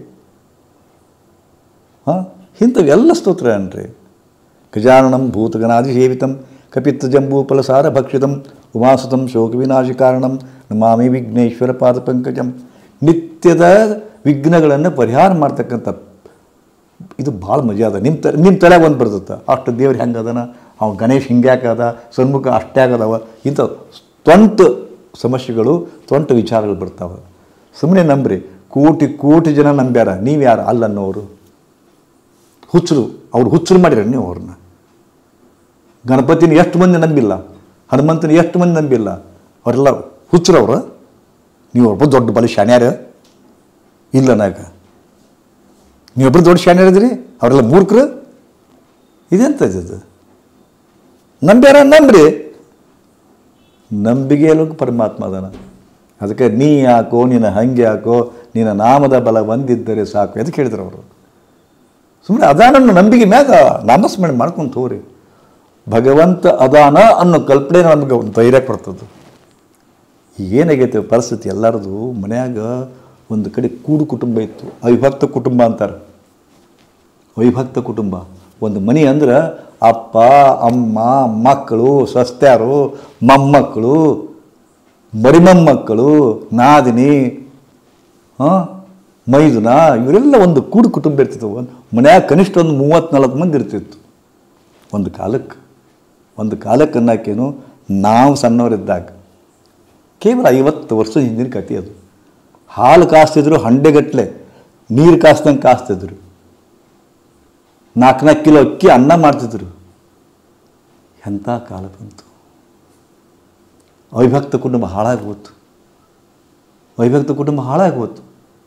ಹಾಂ ಇಂಥವೆಲ್ಲ ಸ್ತೋತ್ರ ಅನ್ರಿ ಗಜಾನನಂ ಭೂತಗಣಾಧಿಸೇವಿತಂ ಕಪಿತ್ತಜಂಬೂಫಲಸಾರ ಭಕ್ಷಿತಂ ಉಮಾಸುತಂ ಶೋಕವಿನಾಶಕಾರಣಂ ನಮಾಮಿ ವಿಘ್ನೇಶ್ವರ ಪಾದ ಪಂಕಜಂ ನಿತ್ಯದ ವಿಘ್ನಗಳನ್ನು ಪರಿಹಾರ ಮಾಡ್ತಕ್ಕಂಥ ಇದು ಭಾಳ ಮಜಾ ಅದ ನಿಮ್ಮ ತ ನಿಮ್ಮ ತಲೆಗೆ ಒಂದು ಬರ್ತದೆ ಅಷ್ಟು ದೇವ್ರು ಹೆಂಗೆ ಅದನ ಅವ್ನು ಗಣೇಶ್ ಹಿಂಗ್ಯಾಕದ ಸನ್ಮುಖ ಅಷ್ಟೇ ಆಗದವ ಇಂಥ ಸ್ವಂತ ಸಮಸ್ಯೆಗಳು ಸ್ವಂತ ವಿಚಾರಗಳು ಬರ್ತಾವೆ ಸುಮ್ಮನೆ ನಂಬ್ರಿ ಕೋಟಿ ಕೋಟಿ ಜನ ನಂಬ್ಯಾರ ನೀವು ಯಾರು ಅಲ್ಲನ್ನೋರು ಹುಚ್ಚರು ಅವ್ರು ಹುಚ್ಚರು ಮಾಡಿರ ನೀವು ಅವ್ರನ್ನ ಗಣಪತಿನ ಎಷ್ಟು ಮಂದಿ ನಂಬಿಲ್ಲ ಹನುಮಂತನ ಎಷ್ಟು ಮಂದಿ ನಂಬಿಲ್ಲ ಅವರೆಲ್ಲ ಹುಚ್ಚರವ್ರು ನೀವು ಒಬ್ಬ ದೊಡ್ಡ ಬಲಿ ಶಾಣ್ಯಾರ ಇಲ್ಲ ನಾಗ ನೀವೊಬ್ಬರು ದೊಡ್ಡ ಶಾಣ್ಯರಿದ್ರಿ ಅವರೆಲ್ಲ ಮೂರ್ಖರು ಇದೆಂತ ಇದು ನಂಬ್ಯಾರ ನಂಬ್ರಿ ನಂಬಿಕೆಯಲ್ಲೂ ಪರಮಾತ್ಮ ಅದಾನ ಅದಕ್ಕೆ ನೀ ಯಾಕೋ ನಿನ್ನ ಹಂಗೆ ಯಾಕೋ ನಿನ್ನ ನಾಮದ ಬಲ ಒಂದಿದ್ದರೆ ಸಾಕು ಅಂತ ಕೇಳಿದ್ರು ಅವರು ಸುಮ್ಮನೆ ಅದಾನನ್ನು ನಂಬಿಕೆ ಮ್ಯಾಗ ನಾಮಸ್ಮರಣೆ ಮಾಡ್ಕೊಂಡು ಹೋಗ್ರಿ ಭಗವಂತ ಅದಾನ ಅನ್ನೋ ಕಲ್ಪನೆ ನಮಗೆ ಒಂದು ಧೈರ್ಯ ಕೊಡ್ತದೆ ಏನಾಗೈತೆ ಪರಿಸ್ಥಿತಿ ಎಲ್ಲರದು ಮನ್ಯಾಗ ಒಂದು ಕಡೆ ಕೂಡು ಕುಟುಂಬ ಇತ್ತು ಅವಿಭಕ್ತ ಕುಟುಂಬ ಅಂತಾರೆ ಅವಿಭಕ್ತ ಕುಟುಂಬ ಒಂದು ಮನೆ ಅಂದ್ರೆ ಅಪ್ಪ ಅಮ್ಮ ಮಕ್ಕಳು ಸಸ್ತ್ಯಾರು ಮೊಮ್ಮಕ್ಕಳು ಮರಿಮೊಮ್ಮಕ್ಕಳು ನಾದಿನಿ ಹಾಂ ಮೈದುನ ಇವರೆಲ್ಲ ಒಂದು ಕೂಡು ಕುಟುಂಬ ಇರ್ತಿತ್ತು ಒಂದು ಮನ್ಯಾಗ ಕನಿಷ್ಠ ಒಂದು ಮೂವತ್ತು ನಲ್ವತ್ತು ಮಂದಿ ಇರ್ತಿತ್ತು ಒಂದು ಕಾಲಕ್ಕೆ ಒಂದು ಕಾಲಕ್ಕೆ ಅನ್ನೋಕ್ಕೇನು ನಾವು ಸಣ್ಣವರಿದ್ದಾಗ ಕೇವಲ ಐವತ್ತು ವರ್ಷ ಹಿಂದಿನ ಕಥೆ ಅದು ಹಾಲು ಕಾಸ್ತಿದ್ರು ಹಂಡೆಗಟ್ಟಲೆ ನೀರು ಕಾಸ್ದಂಗೆ ಕಾಸ್ತಿದ್ರು ನಾಲ್ಕು ನಾಲ್ಕು ಕಿಲೋ ಅಕ್ಕಿ ಅನ್ನ ಮಾಡ್ತಿದ್ರು ಎಂಥ ಕಾಲ ಬಂತು ಅವಿಭಕ್ತ ಕುಟುಂಬ ಹಾಳಾಗಿ ಹೋಯ್ತು ಅವಿಭಕ್ತ ಕುಟುಂಬ ಹಾಳಾಗಿ ಹೋಯ್ತು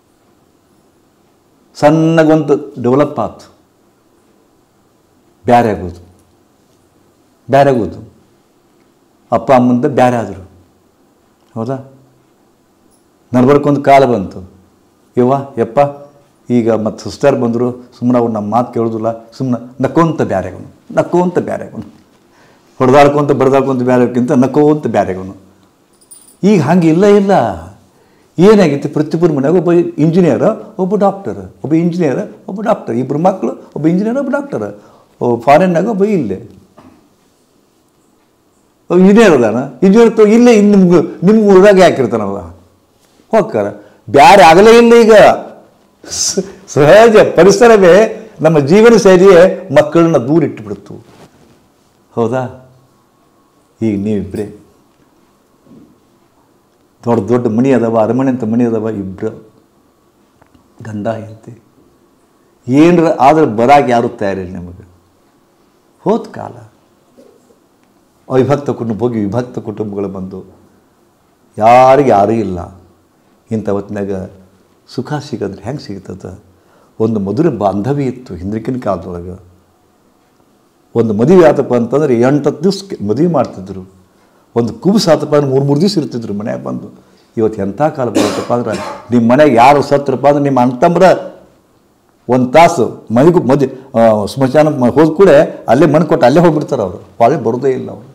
ಸಣ್ಣಗೊಂದು ಡೆವಲಪ್ ಆಯ್ತು ಬ್ಯಾರೆ ಆಗೋದು ಬ್ಯಾರೆ ಆಗೋದು ಅಪ್ಪ ಅಮ್ಮಂದ ಬ್ಯಾರೆ ಆದರು ಹೌದಾ ನಡ್ಬರ್ಕೊಂದು ಕಾಲ ಬಂತು ಯವ್ವ ಯಪ್ಪ ಈಗ ಮತ್ತು ಸಿಸ್ಟರ್ ಬಂದರು ಸುಮ್ಮನೆ ಅವ್ರು ನಮ್ಮ ಮಾತು ಕೇಳೋದಿಲ್ಲ ಸುಮ್ಮನೆ ನಕ್ಕೊಂತ ಬ್ಯಾರೆಗವನು ನಕ್ಕೋಂತ ಬ್ಯಾರೆಗವನು ಹೊಡೆದಾಡ್ಕೊಂತ ಬಡ್ದಾಡ್ಕೊಂತ ಬ್ಯಾರೆಗಿಂತ ನಕ್ಕೋಂತ ಬ್ಯಾರೆಗವನು ಈಗ ಹಂಗೆ ಇಲ್ಲ ಇಲ್ಲ ಏನಾಗಿತ್ತು ಪ್ರತಿಯೊಬ್ಬರ ಮನೆಯಾಗ ಒಬ್ಬ ಇಂಜಿನಿಯರ್ ಒಬ್ಬ ಡಾಕ್ಟರ್ ಒಬ್ಬ ಇಂಜಿನಿಯರ್ ಒಬ್ಬ ಡಾಕ್ಟರ್ ಇಬ್ಬರು ಮಕ್ಕಳು ಒಬ್ಬ ಇಂಜಿನಿಯರ್ ಒಬ್ಬ ಡಾಕ್ಟರ್ ಒಬ್ಬ ಫಾರಿನ್ನಾಗ ಒಬ್ಬ ಇಲ್ಲೇ ಇಂಜಿನಿಯರ್ ಅದಾನ ಇಂಜಿನಿಯರ್ ತೊ ಇಲ್ಲೇ ಇನ್ನು ನಿಮ್ಗೆ ನಿಮ್ಗೆ ಊರಾಗ ಯಾಕಿರ್ತಾನವ ಹೋಗ್ತಾರ ಬ್ಯಾರೆ ಆಗಲೇ ಇಲ್ಲ ಈಗ ಸ- ಸಹಜ ಪರಿಸರವೇ ನಮ್ಮ ಜೀವನ ಶೈಲಿಯೇ ಮಕ್ಕಳನ್ನ ದೂರ ಇಟ್ಟುಬಿಡ್ತು ಹೌದಾ ಈಗ ನೀವಿಬ್ಬರೇ ದೊಡ್ಡ ದೊಡ್ಡ ಮನಿ ಅದಾವ ಅರಮನೆ ಅಂತ ಮನಿ ಅದಾವ ಇಬ್ಬರು ಗಂಡ ಹೆಂಡತಿ ಏನರ ಆದ್ರೆ ಬರಾಕ ಯಾರೂ ತಯಾರಿಲ್ಲ ನಮಗೆ ಹೋದ ಕಾಲ ಅವಿಭಕ್ತ ಕುಟುಂಬ ಹೋಗಿ ವಿಭಕ್ತ ಕುಟುಂಬಗಳು ಬಂದು ಯಾರಿಗೆ ಯಾರೂ ಇಲ್ಲ ಇಂಥ ಹೊತ್ತಿನಾಗ ಸುಖ ಸಿಗದ್ರೆ ಹೆಂಗೆ ಸಿಗ್ತದೆ ಒಂದು ಮಧುರ ಬಾಂಧವ್ಯ ಇತ್ತು ಹಿಂದಕ್ಕಿನ ಕಾಲದೊಳಗೆ ಒಂದು ಮದುವೆ ಆತಪ್ಪ ಅಂತಂದ್ರೆ ಎಂಟತ್ತು ದಿವ್ಸ ಮದುವೆ ಮಾಡ್ತಿದ್ರು ಒಂದು ಕುಬ್ಸ್ ಆತಪ್ಪ ಅಂದ್ರೆ ಮೂರು ಮೂರು ದಿವ್ಸ ಇರ್ತಿದ್ರು ಮನ್ಯಾಗ ಬಂದು ಇವತ್ತು ಎಂಥ ಕಾಲ ಬರುತ್ತಪ್ಪ ಅಂದ್ರೆ ನಿಮ್ಮ ಮನೆಗೆ ಯಾರು ಸತ್ರಪ್ಪ ಅಂದ್ರೆ ನಿಮ್ಮ ಅಣ್ತಂಬ್ರ ಒಂದು ತಾಸು ಮನೆಗೂ ಮದುವೆ ಸ್ಮಶಾನ ಹೋದ ಕೂಡ ಅಲ್ಲೇ ಮನೆ ಕೊಟ್ಟು ಅಲ್ಲೇ ಹೋಗ್ಬಿಡ್ತಾರೆ ಅವರು ಹೊಳೆ ಬರೋದೇ ಇಲ್ಲ ಅವರು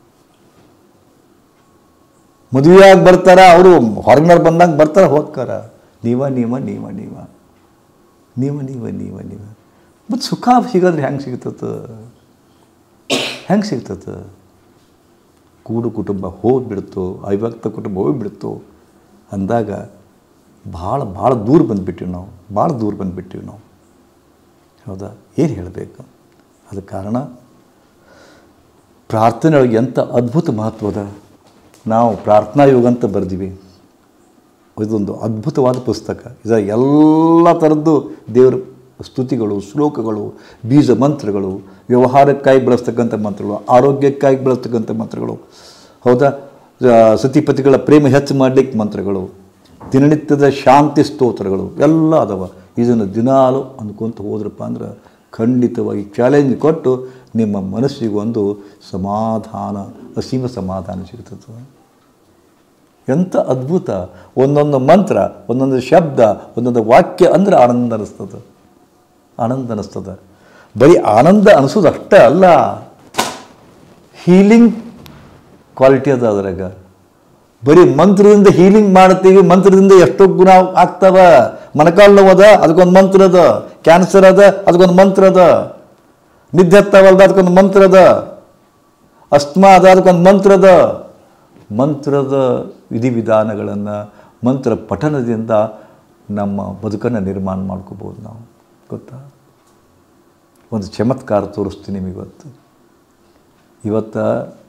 ಮದುವೆಯಾಗಿ ಬರ್ತಾರ ಅವರು ಹೊರಗಿನವ್ರು ಬಂದಾಗ ಬರ್ತಾರೆ ಹೋಗ್ತಾರ ನೀವ ನೀವ ನೀವ ನೀವ ನೀವ ನೀವ ನೀವ ನೀವ ಮತ್ತು ಸುಖ ಸಿಗೋದ್ರೆ ಹೆಂಗೆ ಸಿಗ್ತದ ಹೆಂಗೆ ಸಿಗ್ತದ ಕೂಡು ಕುಟುಂಬ ಹೋಗ್ಬಿಡ್ತು ಅವಿಭಕ್ತ ಕುಟುಂಬ ಹೋಗ್ಬಿಡ್ತು ಅಂದಾಗ ಭಾಳ ಭಾಳ ದೂರ ಬಂದುಬಿಟ್ಟಿವಿ ನಾವು ಭಾಳ ದೂರ ಬಂದುಬಿಟ್ಟಿವಿ ನಾವು ಹೌದಾ ಏನು ಹೇಳಬೇಕು ಅದಕ್ಕೆ ಕಾರಣ ಪ್ರಾರ್ಥನೆಯೊಳಗೆ ಎಂಥ ಅದ್ಭುತ ಮಹತ್ವದ ನಾವು ಪ್ರಾರ್ಥನಾ ಯೋಗ ಅಂತ ಬರೆದಿವಿ ಇದೊಂದು ಅದ್ಭುತವಾದ ಪುಸ್ತಕ ಇದರ ಎಲ್ಲ ಥರದ್ದು ದೇವರ ಸ್ತುತಿಗಳು ಶ್ಲೋಕಗಳು ಬೀಜ ಮಂತ್ರಗಳು ವ್ಯವಹಾರಕ್ಕಾಗಿ ಬಳಸ್ತಕ್ಕಂಥ ಮಂತ್ರಗಳು ಆರೋಗ್ಯಕ್ಕಾಗಿ ಬಳಸ್ತಕ್ಕಂಥ ಮಂತ್ರಗಳು ಹೌದಾ ಆ, ಸತಿಪತಿಗಳ ಪ್ರೇಮ ಹೆಚ್ಚು ಮಾಡಲಿಕ್ಕೆ ಮಂತ್ರಗಳು ದಿನನಿತ್ಯದ ಶಾಂತಿ ಸ್ತೋತ್ರಗಳು ಎಲ್ಲ ಅದಾವ ಇದನ್ನು ದಿನಾಲು ಅಂದ್ಕೊಂತ ಹೋದ್ರಪ್ಪ ಅಂದ್ರೆ ಖಂಡಿತವಾಗಿ ಚಾಲೆಂಜ್ ಕೊಟ್ಟು ನಿಮ್ಮ ಮನಸ್ಸಿಗೆ ಒಂದು ಸಮಾಧಾನ ಅಸೀಮ ಸಮಾಧಾನ ಸಿಗ್ತದೆ ಎಂಥ ಅದ್ಭುತ ಒಂದೊಂದು ಮಂತ್ರ ಒಂದೊಂದು ಶಬ್ದ ಒಂದೊಂದು ವಾಕ್ಯ ಅಂದ್ರೆ ಆನಂದ ಅನಿಸ್ತದೆ ಆನಂದ ಅನಿಸ್ತದೆ ಬರೀ ಆನಂದ ಅನಿಸೋದು ಅಷ್ಟೇ ಅಲ್ಲ ಹೀಲಿಂಗ್ ಕ್ವಾಲಿಟಿ ಅದ ಅದ್ರಾಗ ಬರೀ ಮಂತ್ರದಿಂದ ಹೀಲಿಂಗ್ ಮಾಡ್ತೀವಿ ಮಂತ್ರದಿಂದ ಎಷ್ಟೋ ಗುಣ ಆಗ್ತಾವ ಮೊಣಕಾಲು ನೋವದ ಅದಕ್ಕೊಂದು ಮಂತ್ರ ಅದ ಕ್ಯಾನ್ಸರ್ ಅದ ಅದಕ್ಕೊಂದು ಮಂತ್ರ ಅದ ನಿದ್ದೆ ಹತ್ತಾವಲ್ದ ಅದಕ್ಕೊಂದು ಮಂತ್ರ ಅದ ಅಸ್ತಮಾ ಅದ ಅದಕ್ಕೊಂದು ಮಂತ್ರ ಅದ ಮಂತ್ರದ ವಿಧಿವಿಧಾನಗಳನ್ನು ಮಂತ್ರ ಪಠನದಿಂದ ನಮ್ಮ ಬದುಕನ್ನು ನಿರ್ಮಾಣ ಮಾಡ್ಕೋಬೋದು ನಾವು ಗೊತ್ತಾ ಒಂದು ಚಮತ್ಕಾರ ತೋರಿಸ್ತೀನಿ ನಿಮಗಿವತ್ತು ಇವತ್ತು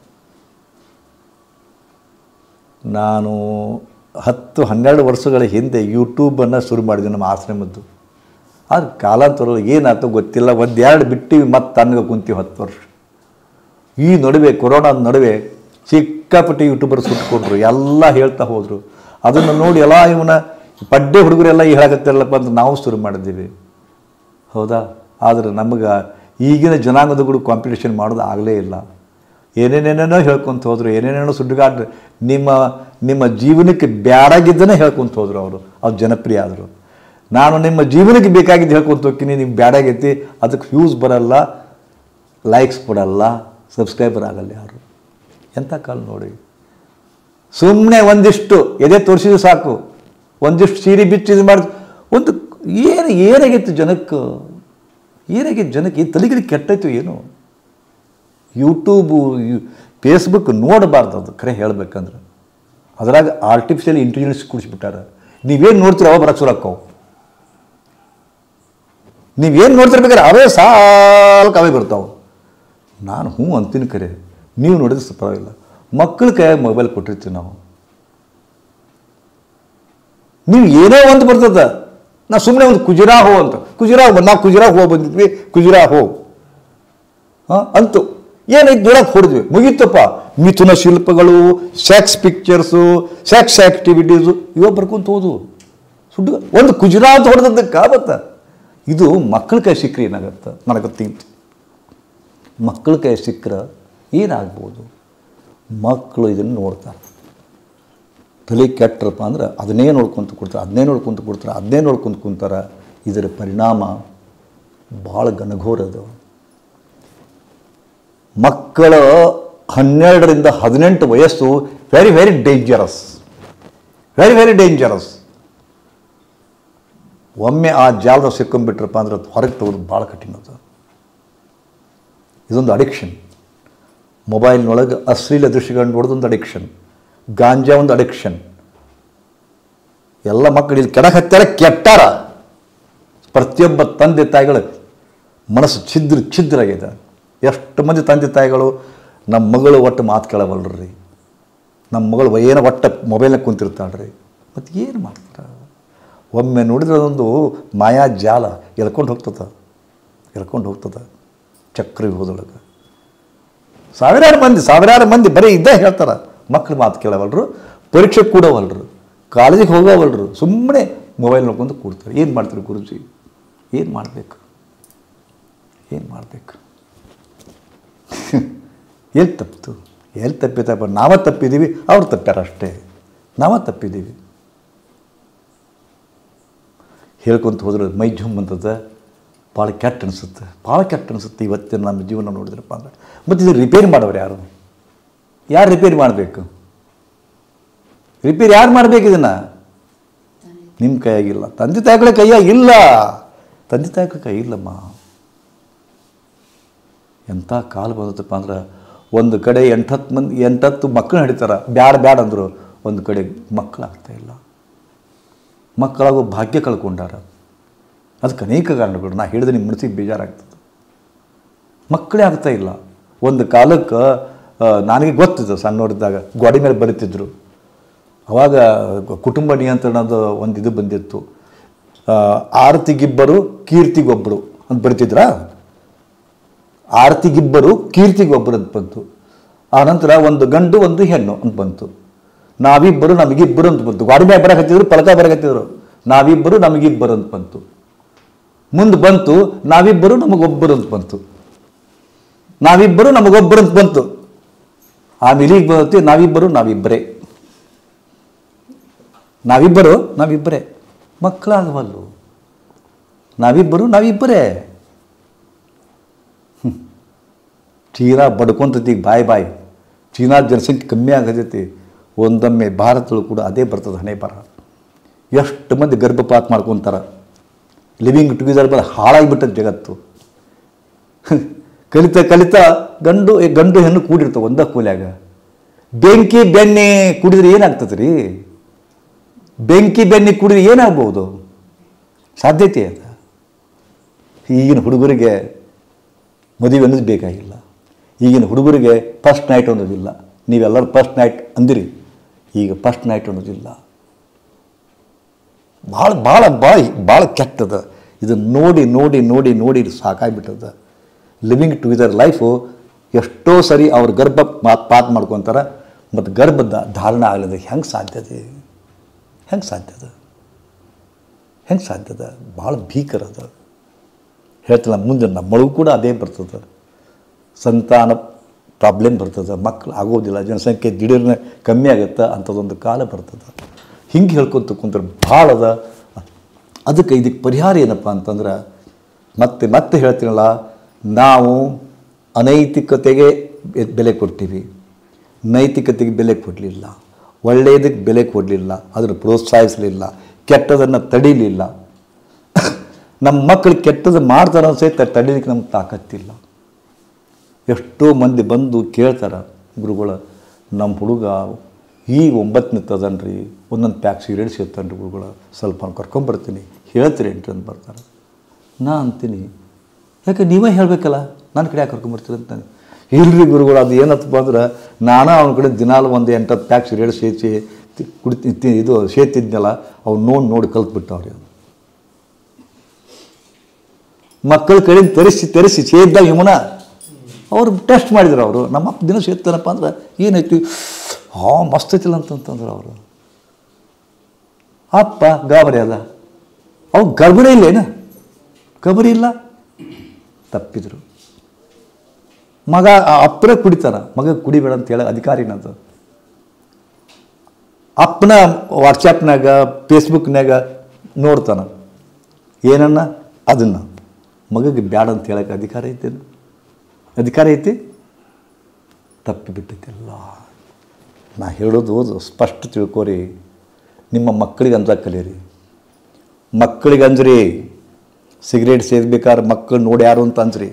ನಾನು ಹತ್ತು ಹನ್ನೆರಡು ವರ್ಷಗಳ ಹಿಂದೆ ಯೂಟ್ಯೂಬನ್ನು ಶುರು ಮಾಡಿದ್ವಿ ನಮ್ಮ ಆಶ್ರಮದ್ದು ಆದ್ರೆ ಕಾಲಾಂತರ ಏನಾಯ್ತು ಗೊತ್ತಿಲ್ಲ ಒಂದೆರಡು ಬಿಟ್ಟಿವಿ ಮತ್ತೆ ತಣ್ಣಗೆ ಕುಂತೀವಿ ಹತ್ತು ವರ್ಷ ಈ ನಡುವೆ ಕೊರೋನಾದ ನಡುವೆ ಸಿಕ್ಕಾಪಟ್ಟೆ ಯೂಟ್ಯೂಬರ್ ಸುಟ್ಕೊಂಡ್ರು ಎಲ್ಲ ಹೇಳ್ತಾ ಹೋದರು ಅದನ್ನು ನೋಡಿ ಎಲ್ಲ ಇವನ ಪಡ್ಡೆ ಹುಡುಗರೆಲ್ಲ ಈ ಹೇಳಕತ್ತಿರಲ್ಲಪ್ಪ ಅಂತ ನಾವು ಶುರು ಮಾಡಿದ್ದೀವಿ ಹೌದಾ ಆದರೆ ನಮಗೆ ಈಗಿನ ಜನಾಂಗದ ಕೂಡ ಕಾಂಪಿಟೇಷನ್ ಮಾಡೋದು ಆಗಲೇ ಇಲ್ಲ ಏನೇನೇನೇನೋ ಹೇಳ್ಕೊಂತ ಹೋದರು ಏನೇನೇನೋ ಸುಡ್ಗಾಡ್ ನಿಮ್ಮ ನಿಮ್ಮ ಜೀವನಕ್ಕೆ ಬ್ಯಾಡಾಗಿದ್ದನೇ ಹೇಳ್ಕೊಂತ ಹೋದರು ಅವರು ಅವ್ರು ಜನಪ್ರಿಯ ಆದರು ನಾನು ನಿಮ್ಮ ಜೀವನಕ್ಕೆ ಬೇಕಾಗಿದ್ದು ಹೇಳ್ಕೊಂತ ಹೋಗ್ತೀನಿ ನಿಮ್ಗೆ ಬ್ಯಾಡಾಗೈತಿ ಅದಕ್ಕೆ ವ್ಯೂಸ್ ಬರಲ್ಲ ಲೈಕ್ಸ್ ಕೊಡಲ್ಲ ಸಬ್ಸ್ಕ್ರೈಬರ್ ಆಗಲ್ಲ ಯಾರು ಎಂಥ ಕಾಲ ನೋಡಿ ಸುಮ್ಮನೆ ಒಂದಿಷ್ಟು ಎದೆ ತೋರಿಸಿದ್ರು ಸಾಕು ಒಂದಿಷ್ಟು ಸೀರೆ ಬಿಚ್ಚಿ ಇದು ಮಾಡಿ ಒಂದು ಏನು ಏನಾಗಿತ್ತು ಜನಕ್ಕೆ ಏನಾಗಿತ್ತು ಜನಕ್ಕೆ ಈ ತಲೆಗಿಲಿ ಕೆಟ್ಟೈತು ಏನು ಯೂಟ್ಯೂಬು ಯು- ಫೇಸ್ಬುಕ್ ನೋಡಬಾರ್ದು ಅದು ಖರೆ ಹೇಳ್ಬೇಕಂದ್ರೆ ಅದ್ರಾಗ ಆರ್ಟಿಫಿಷಿಯಲ್ ಇಂಟೆಲಿಜೆನ್ಸ್ ಕುಡಿಸ್ಬಿಟ್ಟಾರ ನೀವೇನು ನೋಡ್ತೀರ ಅವ ಬರಕ್ಕೆ ಸುರಕ್ಕವು ನೀವೇನು ನೋಡ್ತಿರ್ಬೇಕಾದ್ರೆ ಅವೇ ಸಾಲ್ಕ ಅವೇ ಬರ್ತಾವೆ ನಾನು ಹ್ಞೂ ಅಂತೀನಿ ಕರೆ ನೀವು ನೋಡಿದ್ರೆ ಸ- ಪರವಾಗಿಲ್ಲ ಮಕ್ಕಳ ಕೈಯಾಗ ಮೊಬೈಲ್ ಕೊಟ್ಟಿರ್ತೀವಿ ನಾವು ನೀವು ಏನೋ ಒಂದು ಬರ್ತದ ನಾ ಸುಮ್ಮನೆ ಒಂದು ಕುಜಿರಾ ಹೋ ಅಂತ ಕುಜಿರಾ ಹೋ ನಾವು ಕುಜಿರಾ ಹೋ ಬಂದಿದ್ವಿ ಕುಜಿರಾ ಹೋ ಹಾಂ ಅಂತು ಏನೈತೆ ನೋಡಕ್ಕೆ ಹೊಡೆದ್ವಿ ಮುಗೀತಪ್ಪ ಮಿಥುನ ಶಿಲ್ಪಗಳು ಸೆಕ್ಸ್ ಪಿಕ್ಚರ್ಸು ಸೆಕ್ಸ್ ಆ್ಯಕ್ಟಿವಿಟೀಸು ಇವ ಬರ್ಕೊಂತ ಹೋದು ಸುಡ್ಡು ಒಂದು ಕುಜಿರಾ ಅಂತ ಹೊಡೆದದ್ದಕ್ಕೆ ಆವತ್ತ ಇದು ಮಕ್ಕಳ ಕೈ ಸಿಕ್ಕರೆ ಏನಾಗತ್ತೆ ನನಗೆ ಗೊತ್ತಿತ್ತು ಮಕ್ಕಳ ಕೈ ಸಿಕ್ಕರೆ ಏನಾಗ್ಬೋದು ಮಕ್ಕಳು ಇದನ್ನು ನೋಡ್ತಾರೆ ತಲೆ ಕೆಟ್ಟರಪ್ಪ ಅಂದ್ರೆ ಅದನ್ನೇ ನೋಡ್ಕೊಂತ ಕೊಡ್ತಾರೆ ಅದನ್ನೇ ನೋಡ್ಕೊಂತ ಕೊಡ್ತಾರೆ ಅದನ್ನೇ ನೋಡ್ಕೊಂತ ಕುಂತಾರೆ ಇದರ ಪರಿಣಾಮ ಭಾಳ ಘನಘೋರ ಅದು ಮಕ್ಕಳ ಹನ್ನೆರಡರಿಂದ ಹದಿನೆಂಟು ವಯಸ್ಸು very very dangerous very very dangerous ಒಮ್ಮೆ ಆ ಜಾಲದ ಸಿಕ್ಕೊಂಡ್ಬಿಟ್ರಪ್ಪ ಅಂದ್ರೆ ಅದು ಹೊರಗೆ ತೆಗೆದು ಭಾಳ ಕಠಿಣ ಅದು ಇದೊಂದು ಅಡಿಕ್ಷನ್ ಮೊಬೈಲ್ನೊಳಗೆ ಅಶ್ಲೀಲ ದೃಶ್ಯಗಳನ್ನ ನೋಡೋದೊಂದು ಅಡಿಕ್ಷನ್ ಗಾಂಜಾ ಒಂದು ಅಡಿಕ್ಷನ್ ಎಲ್ಲ ಮಕ್ಕಳು ಇಲ್ಲಿ ಕೆಡಕ್ಕೆ ಹತ್ತಾರ ಕೆಟ್ಟಾರ ಪ್ರತಿಯೊಬ್ಬ ತಂದೆ ತಾಯಿಗಳು ಮನಸ್ಸು ಛಿದ್ರ ಛಿದ್ರ ಆಗಿದೆ ಎಷ್ಟು ಮಂದಿ ತಂದೆ ತಾಯಿಗಳು ನಮ್ಮ ಮಗಳು ಒಟ್ಟು ಮಾತು ಕೇಳವಲ್ರಿ ನಮ್ಮ ಮಗಳು ಏನೋ ಒಟ್ಟು ಮೊಬೈಲ್ನಾಗ ಕುಂತಿರ್ತಾಳ್ರಿ ಮತ್ತು ಏನು ಮಾಡ್ತಾರೆ ಒಮ್ಮೆ ನೋಡಿದ್ರೆ ಅದೊಂದು ಮಾಯಾ ಜಾಲ ಎಳ್ಕೊಂಡು ಹೋಗ್ತದ ಎಳ್ಕೊಂಡು ಹೋಗ್ತದ ಚಕ್ರವ್ಯೂಹದೊಳಗೆ ಸಾವಿರಾರು ಮಂದಿ ಸಾವಿರಾರು ಮಂದಿ ಬರೀ ಇದ್ದೇ ಹೇಳ್ತಾರೆ ಮಕ್ಕಳು ಮಾತು ಕೇಳವಲ್ರು ಪರೀಕ್ಷೆ ಕೂಡವಲ್ರು ಕಾಲೇಜಿಗೆ ಹೋಗೋವಲ್ರು ಸುಮ್ಮನೆ ಮೊಬೈಲ್ ನೋಡ್ಕೊಂಡು ಕೂಡ್ತಾರೆ ಏನು ಮಾಡ್ತಾರೆ ಗುರುಜಿ ಏನು ಮಾಡಬೇಕು ಏನು ಮಾಡಬೇಕು ಎಲ್ಲಿ ತಪ್ಪಿತು ಎಲ್ಲಿ ತಪ್ಪಿತಪ್ಪ ನಾವೇ ತಪ್ಪಿದ್ದೀವಿ ಅವ್ರು ತಪ್ಪ್ಯಾರ ಅಷ್ಟೇ ನಾವೇ ತಪ್ಪಿದ್ದೀವಿ ಹೇಳ್ಕೊಂತ ಹೋದ್ರೆ ಮೈ ಜುಮ್ ಅಂತದ ಭಾಳ ಕೆಟ್ಟ ಅನಿಸುತ್ತೆ ಭಾಳ ಕೆಟ್ಟ ಅನಿಸುತ್ತೆ ಇವತ್ತಿನ ನಮ್ಮ ಜೀವನ ನೋಡಿದ್ರಪ್ಪ ಅಂದ್ರೆ ಮತ್ತು ಇದು ರಿಪೇರಿ ಮಾಡೋರು ಯಾರು ಯಾರು ರಿಪೇರಿ ಮಾಡಬೇಕು ರಿಪೇರಿ ಯಾರು ಮಾಡಬೇಕು ಇದನ್ನು ನಿಮ್ಮ ಕೈಯಾಗಿಲ್ಲ ತಂದೆ ತಾಯಿಗಳ ಕೈಯಾಗಿಲ್ಲ ತಂದೆ ತಾಯಿಗಳ ಕೈ ಇಲ್ಲಮ್ಮ ಎಂಥ ಕಾಲ ಬಂದತ್ತಪ್ಪ ಅಂದ್ರೆ ಒಂದು ಕಡೆ ಎಂಟತ್ತು ಮಂದಿ ಎಂಟತ್ತು ಮಕ್ಕಳು ಹಿಡಿತಾರೆ ಬ್ಯಾಡ ಬ್ಯಾಡ ಅಂದರು ಒಂದು ಕಡೆ ಮಕ್ಕಳಾಗ್ತಾ ಇಲ್ಲ ಮಕ್ಕಳಾಗೋ ಭಾಗ್ಯ ಕಳ್ಕೊಂಡಾರ ಅದಕ್ಕೆ ಅನೇಕ ಕಾರಣಗಳು ನಾ ಹೇಳಿದ್ರೆ ನಿಮ್ಮ ಮನಸ್ಸಿಗೆ ಬೇಜಾರಾಗ್ತದೆ ಮಕ್ಕಳೇ ಆಗ್ತಾ ಇಲ್ಲ ಒಂದು ಕಾಲಕ್ಕೆ ಆ, ನನಗೆ ಗೊತ್ತಿತ್ತು ಸಣ್ಣವರಿದ್ದಾಗ ಗೋಡೆ ಮೇಲೆ ಬರೀತಿದ್ರು ಅವಾಗ ಕುಟುಂಬ ನಿಯಂತ್ರಣದ ಒಂದು ಇದು ಬಂದಿತ್ತು ಆ, ಆರತಿಗಿಬ್ಬರು ಕೀರ್ತಿಗೊಬ್ಬರು ಅಂತ ಬರಿತಿದ್ರಾ ಆರತಿಗಿಬ್ಬರು ಕೀರ್ತಿಗೊಬ್ಬರು ಅಂತ ಬಂತು ಆನಂತರ ಒಂದು ಗಂಡು ಒಂದು ಹೆಣ್ಣು ಅಂತ ಬಂತು ನಾವಿಬ್ಬರು ನಮಗಿಬ್ಬರು ಅಂತ ಬಂತು ಗಾಡಿ ಮೇಲೆ ಬರಕತ್ತಿದ್ರು ಪಲಕ ಬರಕತ್ತಿದ್ರು ನಾವಿಬ್ಬರು ನಮಗಿಬ್ಬರು ಅಂತ ಬಂತು ಮುಂದೆ ಬಂತು ನಾವಿಬ್ಬರು ನಮಗೊಬ್ಬರು ಅಂತ ಬಂತು ನಾವಿಬ್ಬರು ನಮಗೊಬ್ಬರು ಅಂತ ಬಂತು ಆಮೇಲೆ ಈಗ ಬಂದತಿ ನಾವಿಬ್ಬರು ನಾವಿಬ್ಬರೇ ನಾವಿಬ್ಬರು ನಾವಿಬ್ಬರೇ ಮಕ್ಕಳಾಗವಲ್ಲು ನಾವಿಬ್ಬರು ನಾವಿಬ್ಬರೇ ತೀರಾ ಬಡ್ಕೊಂತೈತಿ ಈಗ ಬಾಯ್ ಬಾಯ್ ಚೀನಾ ಜನಸಂಖ್ಯೆ ಕಮ್ಮಿ ಆಗತೈತಿ ಒಂದೊಮ್ಮೆ ಭಾರತದಲ್ಲೂ ಕೂಡ ಅದೇ ಬರ್ತದೆ ಹಣೆ ಬರ ಎಷ್ಟು ಮಂದಿ ಗರ್ಭಪಾತ ಮಾಡ್ಕೊತಾರೆ ಲಿವಿಂಗ್ ಟುಗೆದರ್ ಬರ ಹಾಳಾಗಿಬಿಟ್ಟದ ಜಗತ್ತು ಕಲಿತಾ ಕಲಿತಾ ಗಂಡು ಏ, ಗಂಡು ಹೆಣ್ಣು ಕೂಡಿರ್ತಾವೆ ಒಂದ ಕೂಲ್ಯಾಗ ಬೆಂಕಿ ಬೆಣ್ಣೆ ಕುಡಿದ್ರೆ ಏನಾಗ್ತದೆ ರೀ ಬೆಂಕಿ ಬೆಣ್ಣೆ ಕುಡಿದ್ರೆ ಏನಾಗ್ಬೋದು ಸಾಧ್ಯತೆ ಅದ ಈಗಿನ ಹುಡುಗರಿಗೆ ಮದುವೆ ಅನ್ನೋದು ಬೇಕಾಗಿಲ್ಲ ಈಗಿನ ಹುಡುಗರಿಗೆ ಫಸ್ಟ್ ನೈಟ್ ಅನ್ನೋದಿಲ್ಲ ನೀವೆಲ್ಲರೂ ಫಸ್ಟ್ ನೈಟ್ ಅಂದಿರಿ ಈಗ ಫಸ್ಟ್ ನೈಟ್ ಅನ್ನೋದಿಲ್ಲ ಭಾಳ ಭಾಳ ಭಾಳ ಭಾಳ ಕೆಟ್ಟದ ಇದನ್ನು ನೋಡಿ ನೋಡಿ ನೋಡಿ ನೋಡಿ ಸಾಕಾಗ್ಬಿಟ್ಟದ ಲಿವಿಂಗ್ ಟುಗೆದರ್ ಲೈಫು ಎಷ್ಟೋ ಸರಿ ಅವ್ರ ಗರ್ಭ ಮಾತು ಪಾತ್ ಮಾಡ್ಕೊತಾರೆ ಮತ್ತು ಗರ್ಭದ ಧಾರಣ ಆಗಲಿದೆ ಹೆಂಗೆ ಸಾಧ್ಯತೆ ಹೆಂಗೆ ಸಾಧ್ಯದ ಹೆಂಗೆ ಸಾಧ್ಯದ ಭಾಳ ಭೀಕರ ಅದ ಹೇಳ್ತಿಲ್ಲ ಮುಂದೆ ನಮ್ಮೊಳಗೂ ಕೂಡ ಅದೇ ಬರ್ತದೆ ಸಂತಾನ ಪ್ರಾಬ್ಲಮ್ ಬರ್ತದೆ ಮಕ್ಕಳು ಆಗೋದಿಲ್ಲ ಜನಸಂಖ್ಯೆ ದಿಢೀರ್ನೆ ಕಮ್ಮಿ ಆಗುತ್ತೆ ಅಂಥದ್ದೊಂದು ಕಾಲ ಬರ್ತದೆ ಹಿಂಗೆ ಹೇಳ್ಕೊತ ಕುಂತ್ರೆ ಭಾಳ ಅದ ಅದಕ್ಕೆ ಇದಕ್ಕೆ ಪರಿಹಾರ ಏನಪ್ಪ ಅಂತಂದ್ರೆ ಮತ್ತೆ ಮತ್ತೆ ಹೇಳ್ತೀನಲ್ಲ ನಾವು ಅನೈತಿಕತೆಗೆ ಬೆ- ಬೆಲೆ ಕೊಡ್ತೀವಿ ನೈತಿಕತೆಗೆ ಬೆಲೆ ಕೊಡಲಿಲ್ಲ ಒಳ್ಳೆಯದಕ್ಕೆ ಬೆಲೆ ಕೊಡಲಿಲ್ಲ ಅದನ್ನು ಪ್ರೋತ್ಸಾಹಿಸಲಿಲ್ಲ ಕೆಟ್ಟದನ್ನು ತಡೀಲಿಲ್ಲ ನಮ್ಮ ಮಕ್ಕಳು ಕೆಟ್ಟದ್ದು ಮಾಡ್ತಾರೆ ಸಹಿತ ತಡೀಲಿಕ್ಕೆ ನಮ್ಗೆ ತಾಕತ್ತಿಲ್ಲ ಎಷ್ಟೋ ಮಂದಿ ಬಂದು ಕೇಳ್ತಾರೆ ಗುರುಗಳ ನಮ್ಮ ಹುಡುಗ ಈಗ ಒಂಬತ್ತನೇ ತದನ್ರಿ ಒಂದೊಂದು ಪ್ಯಾಕ್ ಸಿಗರೇಟ್ ಸೇರ್ತಾನೆ ಗುರುಗಳ ಸ್ವಲ್ಪ ಅವ್ನು ಕರ್ಕೊಂಬರ್ತೀನಿ ಹೇಳ್ತೀರಿ ಅಂತ ಬರ್ತಾರೆ ನಾ ಅಂತೀನಿ ಯಾಕೆ ನೀವೇ ಹೇಳಬೇಕಲ್ಲ ನನ್ನ ಕಡೆ ಯಾಕೆ ಕರ್ಕೊಂಬರ್ತೀರಿ ಅಂತ ನಾನು ಇಲ್ರಿ ಗುರುಗಳು ಅದು ಏನತ್ತಪ್ಪ ಅಂದ್ರೆ ನಾನು ಅವನ ಕಡೆ ದಿನಾಲು ಒಂದು ಎಂಟತ್ತು ಪ್ಯಾಕ್ ಸಿಗರೇಟ್ ಸೇರಿಸಿ ಕುಡಿತಿ ತಿ- ಇದು ಸೇತಿದ್ನಲ್ಲ ಅವ್ನು ನೋಡಿ ನೋಡಿ ಕಲ್ತ್ಬಿಟ್ಟವ್ರಿ ಅವ್ನು ಮಕ್ಕಳ ಕಡೆಯಿಂದ ತರಿಸಿ ತರಿಸಿ ಸೇದ್ದಾಗ ಹಿಮನ ಅವ್ರು ಟೆಸ್ಟ್ ಮಾಡಿದ್ರು ಅವರು ನಮ್ಮ ಅಪ್ಪ ದಿನ ಸೇರ್ತಾನಪ್ಪ ಅಂದ್ರೆ ಏನೈತಿ ಹಾ ಮಸ್ತ್ ಐತಿಲ್ಲ ಅಂತಂತಂದ್ರೆ ಅವರು ಅಪ್ಪ ಗಾಬರಿ ಅದ ಅವು ಗರ್ಭಿಣಿ ಇಲ್ಲೇನ ಗಬರಿ ಇಲ್ಲ ತಪ್ಪಿದ್ರು ಮಗ ಆ ಅಪ್ಪನೇ ಕುಡಿತಾನ ಮಗ ಕುಡಿಬೇಡ ಅಂತ ಹೇಳ ಅಧಿಕಾರಿನದು ಅಪ್ಪನ ವಾಟ್ಸಪ್ನಾಗ ಫೇಸ್ಬುಕ್ನಾಗ ನೋಡ್ತಾನ ಏನನ್ನ ಅದನ್ನು ಮಗಗೆ ಬ್ಯಾಡ ಅಂತ ಹೇಳಕ್ಕೆ ಅಧಿಕಾರ ಐತೇನು ಅಧಿಕಾರ ಐತಿ ತಪ್ಪಿ ಬಿಟ್ಟೈತಿಲ್ಲ ನಾ ಹೇಳೋದು ಸ್ಪಷ್ಟ ತಿಳ್ಕೊರಿ ನಿಮ್ಮ ಮಕ್ಕಳಿಗೆ ಅಂತ ಕಲೀರಿ ಮಕ್ಕಳಿಗೆ ಅಂಜ್ರಿ ಸಿಗರೇಟ್ ಸೇದ್ಬೇಕಾದ್ರೆ ಮಕ್ಕಳು ನೋಡಿ ಯಾರು ಅಂತ ಅಂಜ್ರಿ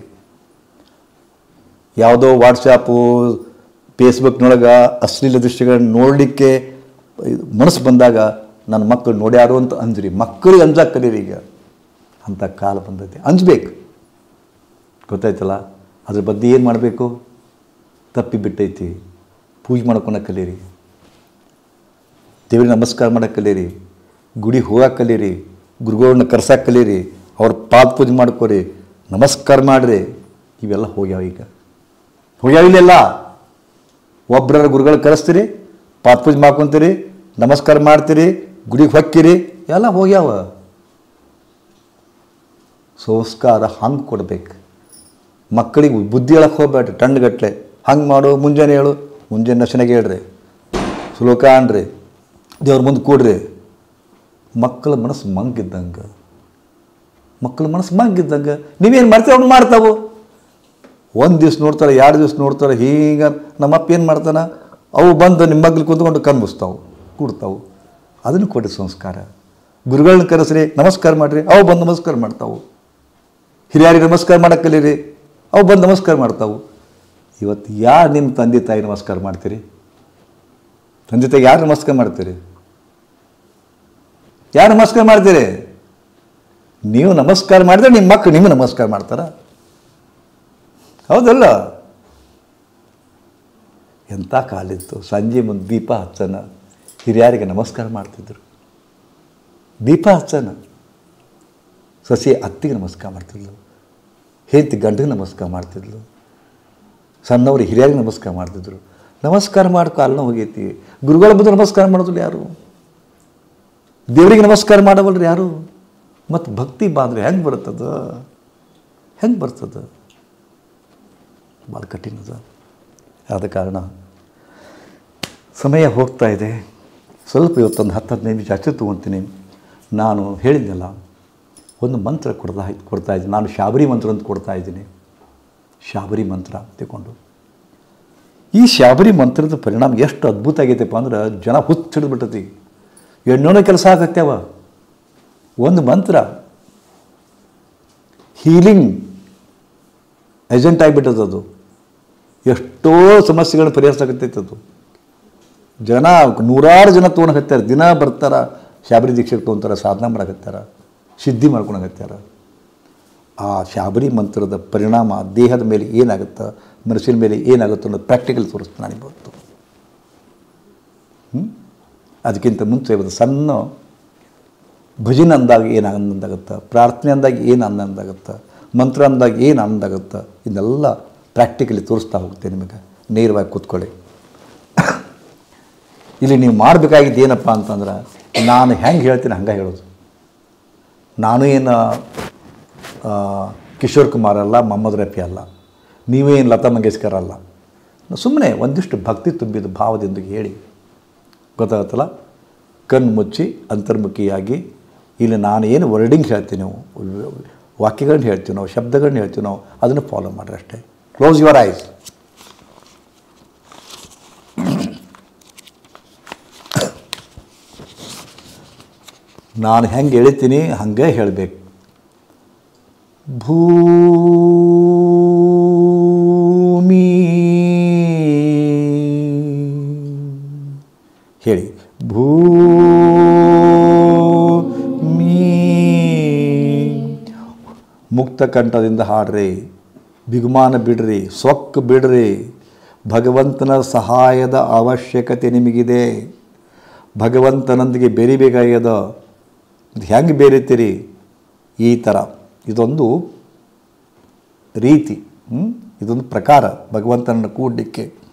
ಯಾವುದೋ ವಾಟ್ಸಾಪು ಫೇಸ್ಬುಕ್ನೊಳಗೆ ಅಶ್ಲೀಲ ದೃಶ್ಯಗಳನ್ನ ನೋಡಲಿಕ್ಕೆ ಮನಸ್ಸು ಬಂದಾಗ ನನ್ನ ಮಕ್ಕಳು ನೋಡ್ಯಾರು ಅಂತ ಅಂಜ್ರಿ ಮಕ್ಕಳಿಗೆ ಅಂಜಾಕ ಕಲೀರಿ ಈಗ ಅಂಥ ಕಾಲ ಬಂದೈತೆ ಅಂಜಬೇಕು ಗೊತ್ತಾಯ್ತಲ್ಲ ಅದ್ರ ಬಗ್ಗೆ ಏನು ಮಾಡಬೇಕು ತಪ್ಪಿ ಬಿಟ್ಟೈತಿ ಪೂಜೆ ಮಾಡ್ಕೊಳಕ್ಕೆ ಕಲೀರಿ ದೇವ್ರಿಗೆ ನಮಸ್ಕಾರ ಮಾಡಕ್ಕೆ ಕಲೀರಿ ಗುಡಿ ಹೋಗಕ್ಕೆ ಕಲೀರಿ ಗುರುಗಳನ್ನ ಕರ್ಸಕ್ಕೆ ಕಲೀರಿ ಅವ್ರ ಪಾದ ಪೂಜೆ ಮಾಡ್ಕೊರಿ ನಮಸ್ಕಾರ ಮಾಡಿರಿ ಇವೆಲ್ಲ ಹೋಗ್ಯಾವ ಈಗ ಹೋಗ್ಯಾವ ಇಲ್ಲೆಲ್ಲ ಒಬ್ಬರ ಗುರುಗಳು ಕರೆಸ್ತೀರಿ ಪಾದ ಪೂಜೆ ಮಾಡ್ಕೊತೀರಿ ನಮಸ್ಕಾರ ಮಾಡ್ತೀರಿ ಗುಡಿಗೆ ಹೊಕ್ಕಿರಿ ಎಲ್ಲ ಹೋಗ್ಯಾವ ಸಂಸ್ಕಾರ ಹಂಗೆ ಕೊಡ್ಬೇಕು ಮಕ್ಕಳಿಗೆ ಬುದ್ಧಿ ಹೇಳಕ್ಕೆ ಹೋಗ್ಬೇಡ್ರಿ ಟಣ್ಣಗಟ್ಲೆ ಹಂಗೆ ಮಾಡು ಮುಂಜಾನೆ ಹೇಳು ಮುಂಜಾನೆ ನಶನೆಗೆ ಹೇಳ್ರಿ ಶ್ಲೋಕ ಅನ್ರಿ ದೇವ್ರ ಮುಂದೆ ಕೂಡ್ರಿ ಮಕ್ಕಳ ಮನಸ್ಸು ಮಂಗಿದ್ದಂಗೆ ಮಕ್ಕಳ ಮನಸ್ಸು ಮಂಗಿದ್ದಂಗೆ ನೀವೇನು ಮಾಡ್ತೀವಿ ಅವ್ನು ಮಾಡ್ತಾವು ಒಂದು ದಿವ್ಸ ನೋಡ್ತಾರೆ ಎರಡು ದಿವ್ಸ ನೋಡ್ತಾರೆ ಹೀಗೆ ನಮ್ಮಪ್ಪ ಏನು ಮಾಡ್ತಾನೆ ಅವು ಬಂದು ನಿಮ್ಮ ಮಗ್ಲು ಕುಂತ್ಕೊಂಡು ಕನ್ಬಿಸ್ತಾವು ಕೂಡ್ತಾವು ಅದನ್ನು ಕೊಡಿ ಸಂಸ್ಕಾರ ಗುರುಗಳನ್ನ ಕರೆಸ್ರಿ ನಮಸ್ಕಾರ ಮಾಡಿರಿ ಅವು ಬಂದು ನಮಸ್ಕಾರ ಮಾಡ್ತಾವು ಹಿರಿಯರಿಗೆ ನಮಸ್ಕಾರ ಮಾಡಕ್ಕೆ ಕಲೀರಿ ಅವು ಬಂದು ನಮಸ್ಕಾರ ಮಾಡ್ತಾವು ಇವತ್ತು ಯಾರು ನಿಮ್ಮ ತಂದೆ ತಾಯಿ ನಮಸ್ಕಾರ ಮಾಡ್ತೀರಿ ತಂದೆ ತಾಯಿ ಯಾರು ನಮಸ್ಕಾರ ಮಾಡ್ತೀರಿ ಯಾರು ನಮಸ್ಕಾರ ಮಾಡ್ತೀರಿ ನೀವು ನಮಸ್ಕಾರ ಮಾಡಿದ್ರೆ ನಿಮ್ಮ ಮಕ್ಕಳು ನಿಮಗೆ ನಮಸ್ಕಾರ ಮಾಡ್ತಾರ ಹೌದಲ್ಲ ಎಂಥ ಕಾಲಿತ್ತು ಸಂಜೆ ಮುಂದೆ ದೀಪ ಹಚ್ಚನ ಹಿರಿಯರಿಗೆ ನಮಸ್ಕಾರ ಮಾಡ್ತಿದ್ರು ದೀಪ ಹಚ್ಚನ ಸಸಿ ಅತ್ತಿಗೆ ನಮಸ್ಕಾರ ಮಾಡ್ತಿದ್ಲು ಹೆಂಡತಿ ಗಂಡಿಗೆ ನಮಸ್ಕಾರ ಮಾಡ್ತಿದ್ಲು ಸಣ್ಣವ್ರು ಹಿರಿಯರಿಗೆ ನಮಸ್ಕಾರ ಮಾಡ್ತಿದ್ರು ನಮಸ್ಕಾರ ಮಾಡಿ ಕಾಲನ ಹೋಗೈತಿ ಗುರುಗಳ ಬಂದು ನಮಸ್ಕಾರ ಮಾಡೋದಿಲ್ಲ ಯಾರು ದೇವರಿಗೆ ನಮಸ್ಕಾರ ಮಾಡವಲ್ರಿ ಯಾರು ಮತ್ತು ಭಕ್ತಿ ಬಾಂದ್ರೆ ಹೆಂಗೆ ಬರ್ತದ ಹೆಂಗೆ ಬರ್ತದ ಭಾಳ ಕಠಿಣ ಅದ ಆದ ಕಾರಣ ಸಮಯ ಹೋಗ್ತಾ ಇದೆ ಸ್ವಲ್ಪ ಇವತ್ತೊಂದು ಹತ್ತು ಹದಿನೈದು ನಿಮಿಷ ಅಷ್ಟೇ ತೊಗೊತೀನಿ ನಾನು ಹೇಳಿದ್ನಲ್ಲ ಒಂದು ಮಂತ್ರ ಕೊಡ್ತಾ ಕೊಡ್ತಾ ಇದ್ದೀನಿ ನಾನು ಶಾಬರಿ ಮಂತ್ರ ಅಂತ ಕೊಡ್ತಾ ಇದ್ದೀನಿ ಶಾಬರಿ ಮಂತ್ರ ತಗೊಂಡು ಈ ಶಾಬರಿ ಮಂತ್ರದ ಪರಿಣಾಮ ಎಷ್ಟು ಅದ್ಭುತ ಆಗೈತಪ್ಪ ಅಂದ್ರೆ ಜನ ಹುಚ್ಚಿಡ್ಬಿಟ್ಟತಿ ಎಣ್ಣೋಣ ಕೆಲಸ ಆಗತ್ಯಾವ ಒಂದು ಮಂತ್ರ ಹೀಲಿಂಗ್ ಏಜೆಂಟ್ ಆಗಿಬಿಟ್ಟದ ಅದು ಎಷ್ಟೋ ಸಮಸ್ಯೆಗಳನ್ನ ಪರಿಹರಿಸಾಕತ್ತೈತೆ ಅದು ಜನ ನೂರಾರು ಜನ ತೊಗೊಳಕತ್ತಾರೆ ದಿನ ಬರ್ತಾರ ಶಾಬರಿ ದೀಕ್ಷೆ ತೊಗೊಂತಾರ ಸಾಧನ ಮಾಡಕತ್ತಾರ ಸಿದ್ಧಿ ಮಾಡ್ಕೊಳಕತ್ತಾರ ಆ ಶಾಬರಿ ಮಂತ್ರದ ಪರಿಣಾಮ ದೇಹದ ಮೇಲೆ ಏನಾಗುತ್ತೆ ಮನಸ್ಸಿನ ಮೇಲೆ ಏನಾಗುತ್ತೆ ಅನ್ನೋದು ಪ್ರಾಕ್ಟಿಕಲ್ ತೋರಿಸ್ತಾನೆ ನಾನು ಇವತ್ತು ಹ್ಮ್? ಅದಕ್ಕಿಂತ ಮುಂಚೆ ಒಂದು ಸಣ್ಣ ಭಜನೆ ಅಂದಾಗ ಏನು ಆನಂದ ಆಗುತ್ತೆ ಪ್ರಾರ್ಥನೆ ಅಂದಾಗ ಏನು ಆನಂದ ಆಗುತ್ತೆ ಮಂತ್ರ ಅಂದಾಗ ಏನು ಆನಂದ ಆಗುತ್ತೆ ಇದನ್ನೆಲ್ಲ ಪ್ರಾಕ್ಟಿಕಲಿ ತೋರಿಸ್ತಾ ಹೋಗ್ತೇನೆ ನಿಮಗೆ ನೇರವಾಗಿ ಕೂತ್ಕೊಳ್ಳಿ ಇಲ್ಲಿ ನೀವು ಮಾಡಬೇಕಾಗಿದ್ದು ಏನಪ್ಪ ಅಂತಂದ್ರೆ ನಾನು ಹೆಂಗೆ ಹೇಳ್ತೀನಿ ಹಂಗೆ ಹೇಳೋದು ನಾನು ಏನು ಆ, ಕಿಶೋರ್ ಕುಮಾರ್ ಅಲ್ಲ ಮೊಹಮ್ಮದ್ ರಫಿ ಅಲ್ಲ ನೀವೇನು ಲತಾ ಮಂಗೇಶ್ಕರ್ ಅಲ್ಲ ಸುಮ್ಮನೆ ಒಂದಿಷ್ಟು ಭಕ್ತಿ ತುಂಬಿದ ಭಾವದಿಂದ ಹೇಳಿ ಗೊತ್ತಾಗುತ್ತಲ್ಲ ಕಣ್ಣು ಮುಚ್ಚಿ ಅಂತರ್ಮುಖಿಯಾಗಿ ಇಲ್ಲಿ ನಾನು ಏನು ವರ್ಡಿಂಗ್ ಹೇಳ್ತೀನೋ ವಾಕ್ಯಗಳನ್ನ ಹೇಳ್ತೀನೋ ಶಬ್ದಗಳನ್ನ ಹೇಳ್ತೀನೋ ಅದನ್ನು ಫಾಲೋ ಮಾಡಿರಿ ಅಷ್ಟೇ ಕ್ಲೋಸ್ ಯುವರ್ ಐಸ್ ನಾನು ಹೆಂಗೆ ಹೇಳ್ತೀನಿ ಹಂಗೆ ಹೇಳಬೇಕು ಭೂಮಿ ಹೇಳಿ ಭೂಮಿ ಮುಕ್ತ ಕಂಠದಿಂದ ಹಾಡ್ರಿ ಬಿಗುಮಾನ ಬಿಡ್ರಿ ಸೊಕ್ಕು ಬಿಡ್ರಿ ಭಗವಂತನ ಸಹಾಯದ ಅವಶ್ಯಕತೆ ನಿಮಗಿದೆ ಭಗವಂತನೊಂದಿಗೆ ಬೆರಿಬೇಕಾಗ್ಯದ ಇದು ಹೆಂಗೆ ಬೇರಿತೀರಿ ಈ ಥರ ಇದೊಂದು ರೀತಿ ಹ್ಮ್? ಇದೊಂದು ಪ್ರಕಾರ ಭಗವಂತನನ್ನು ಕೂಡಲಿಕ್ಕೆ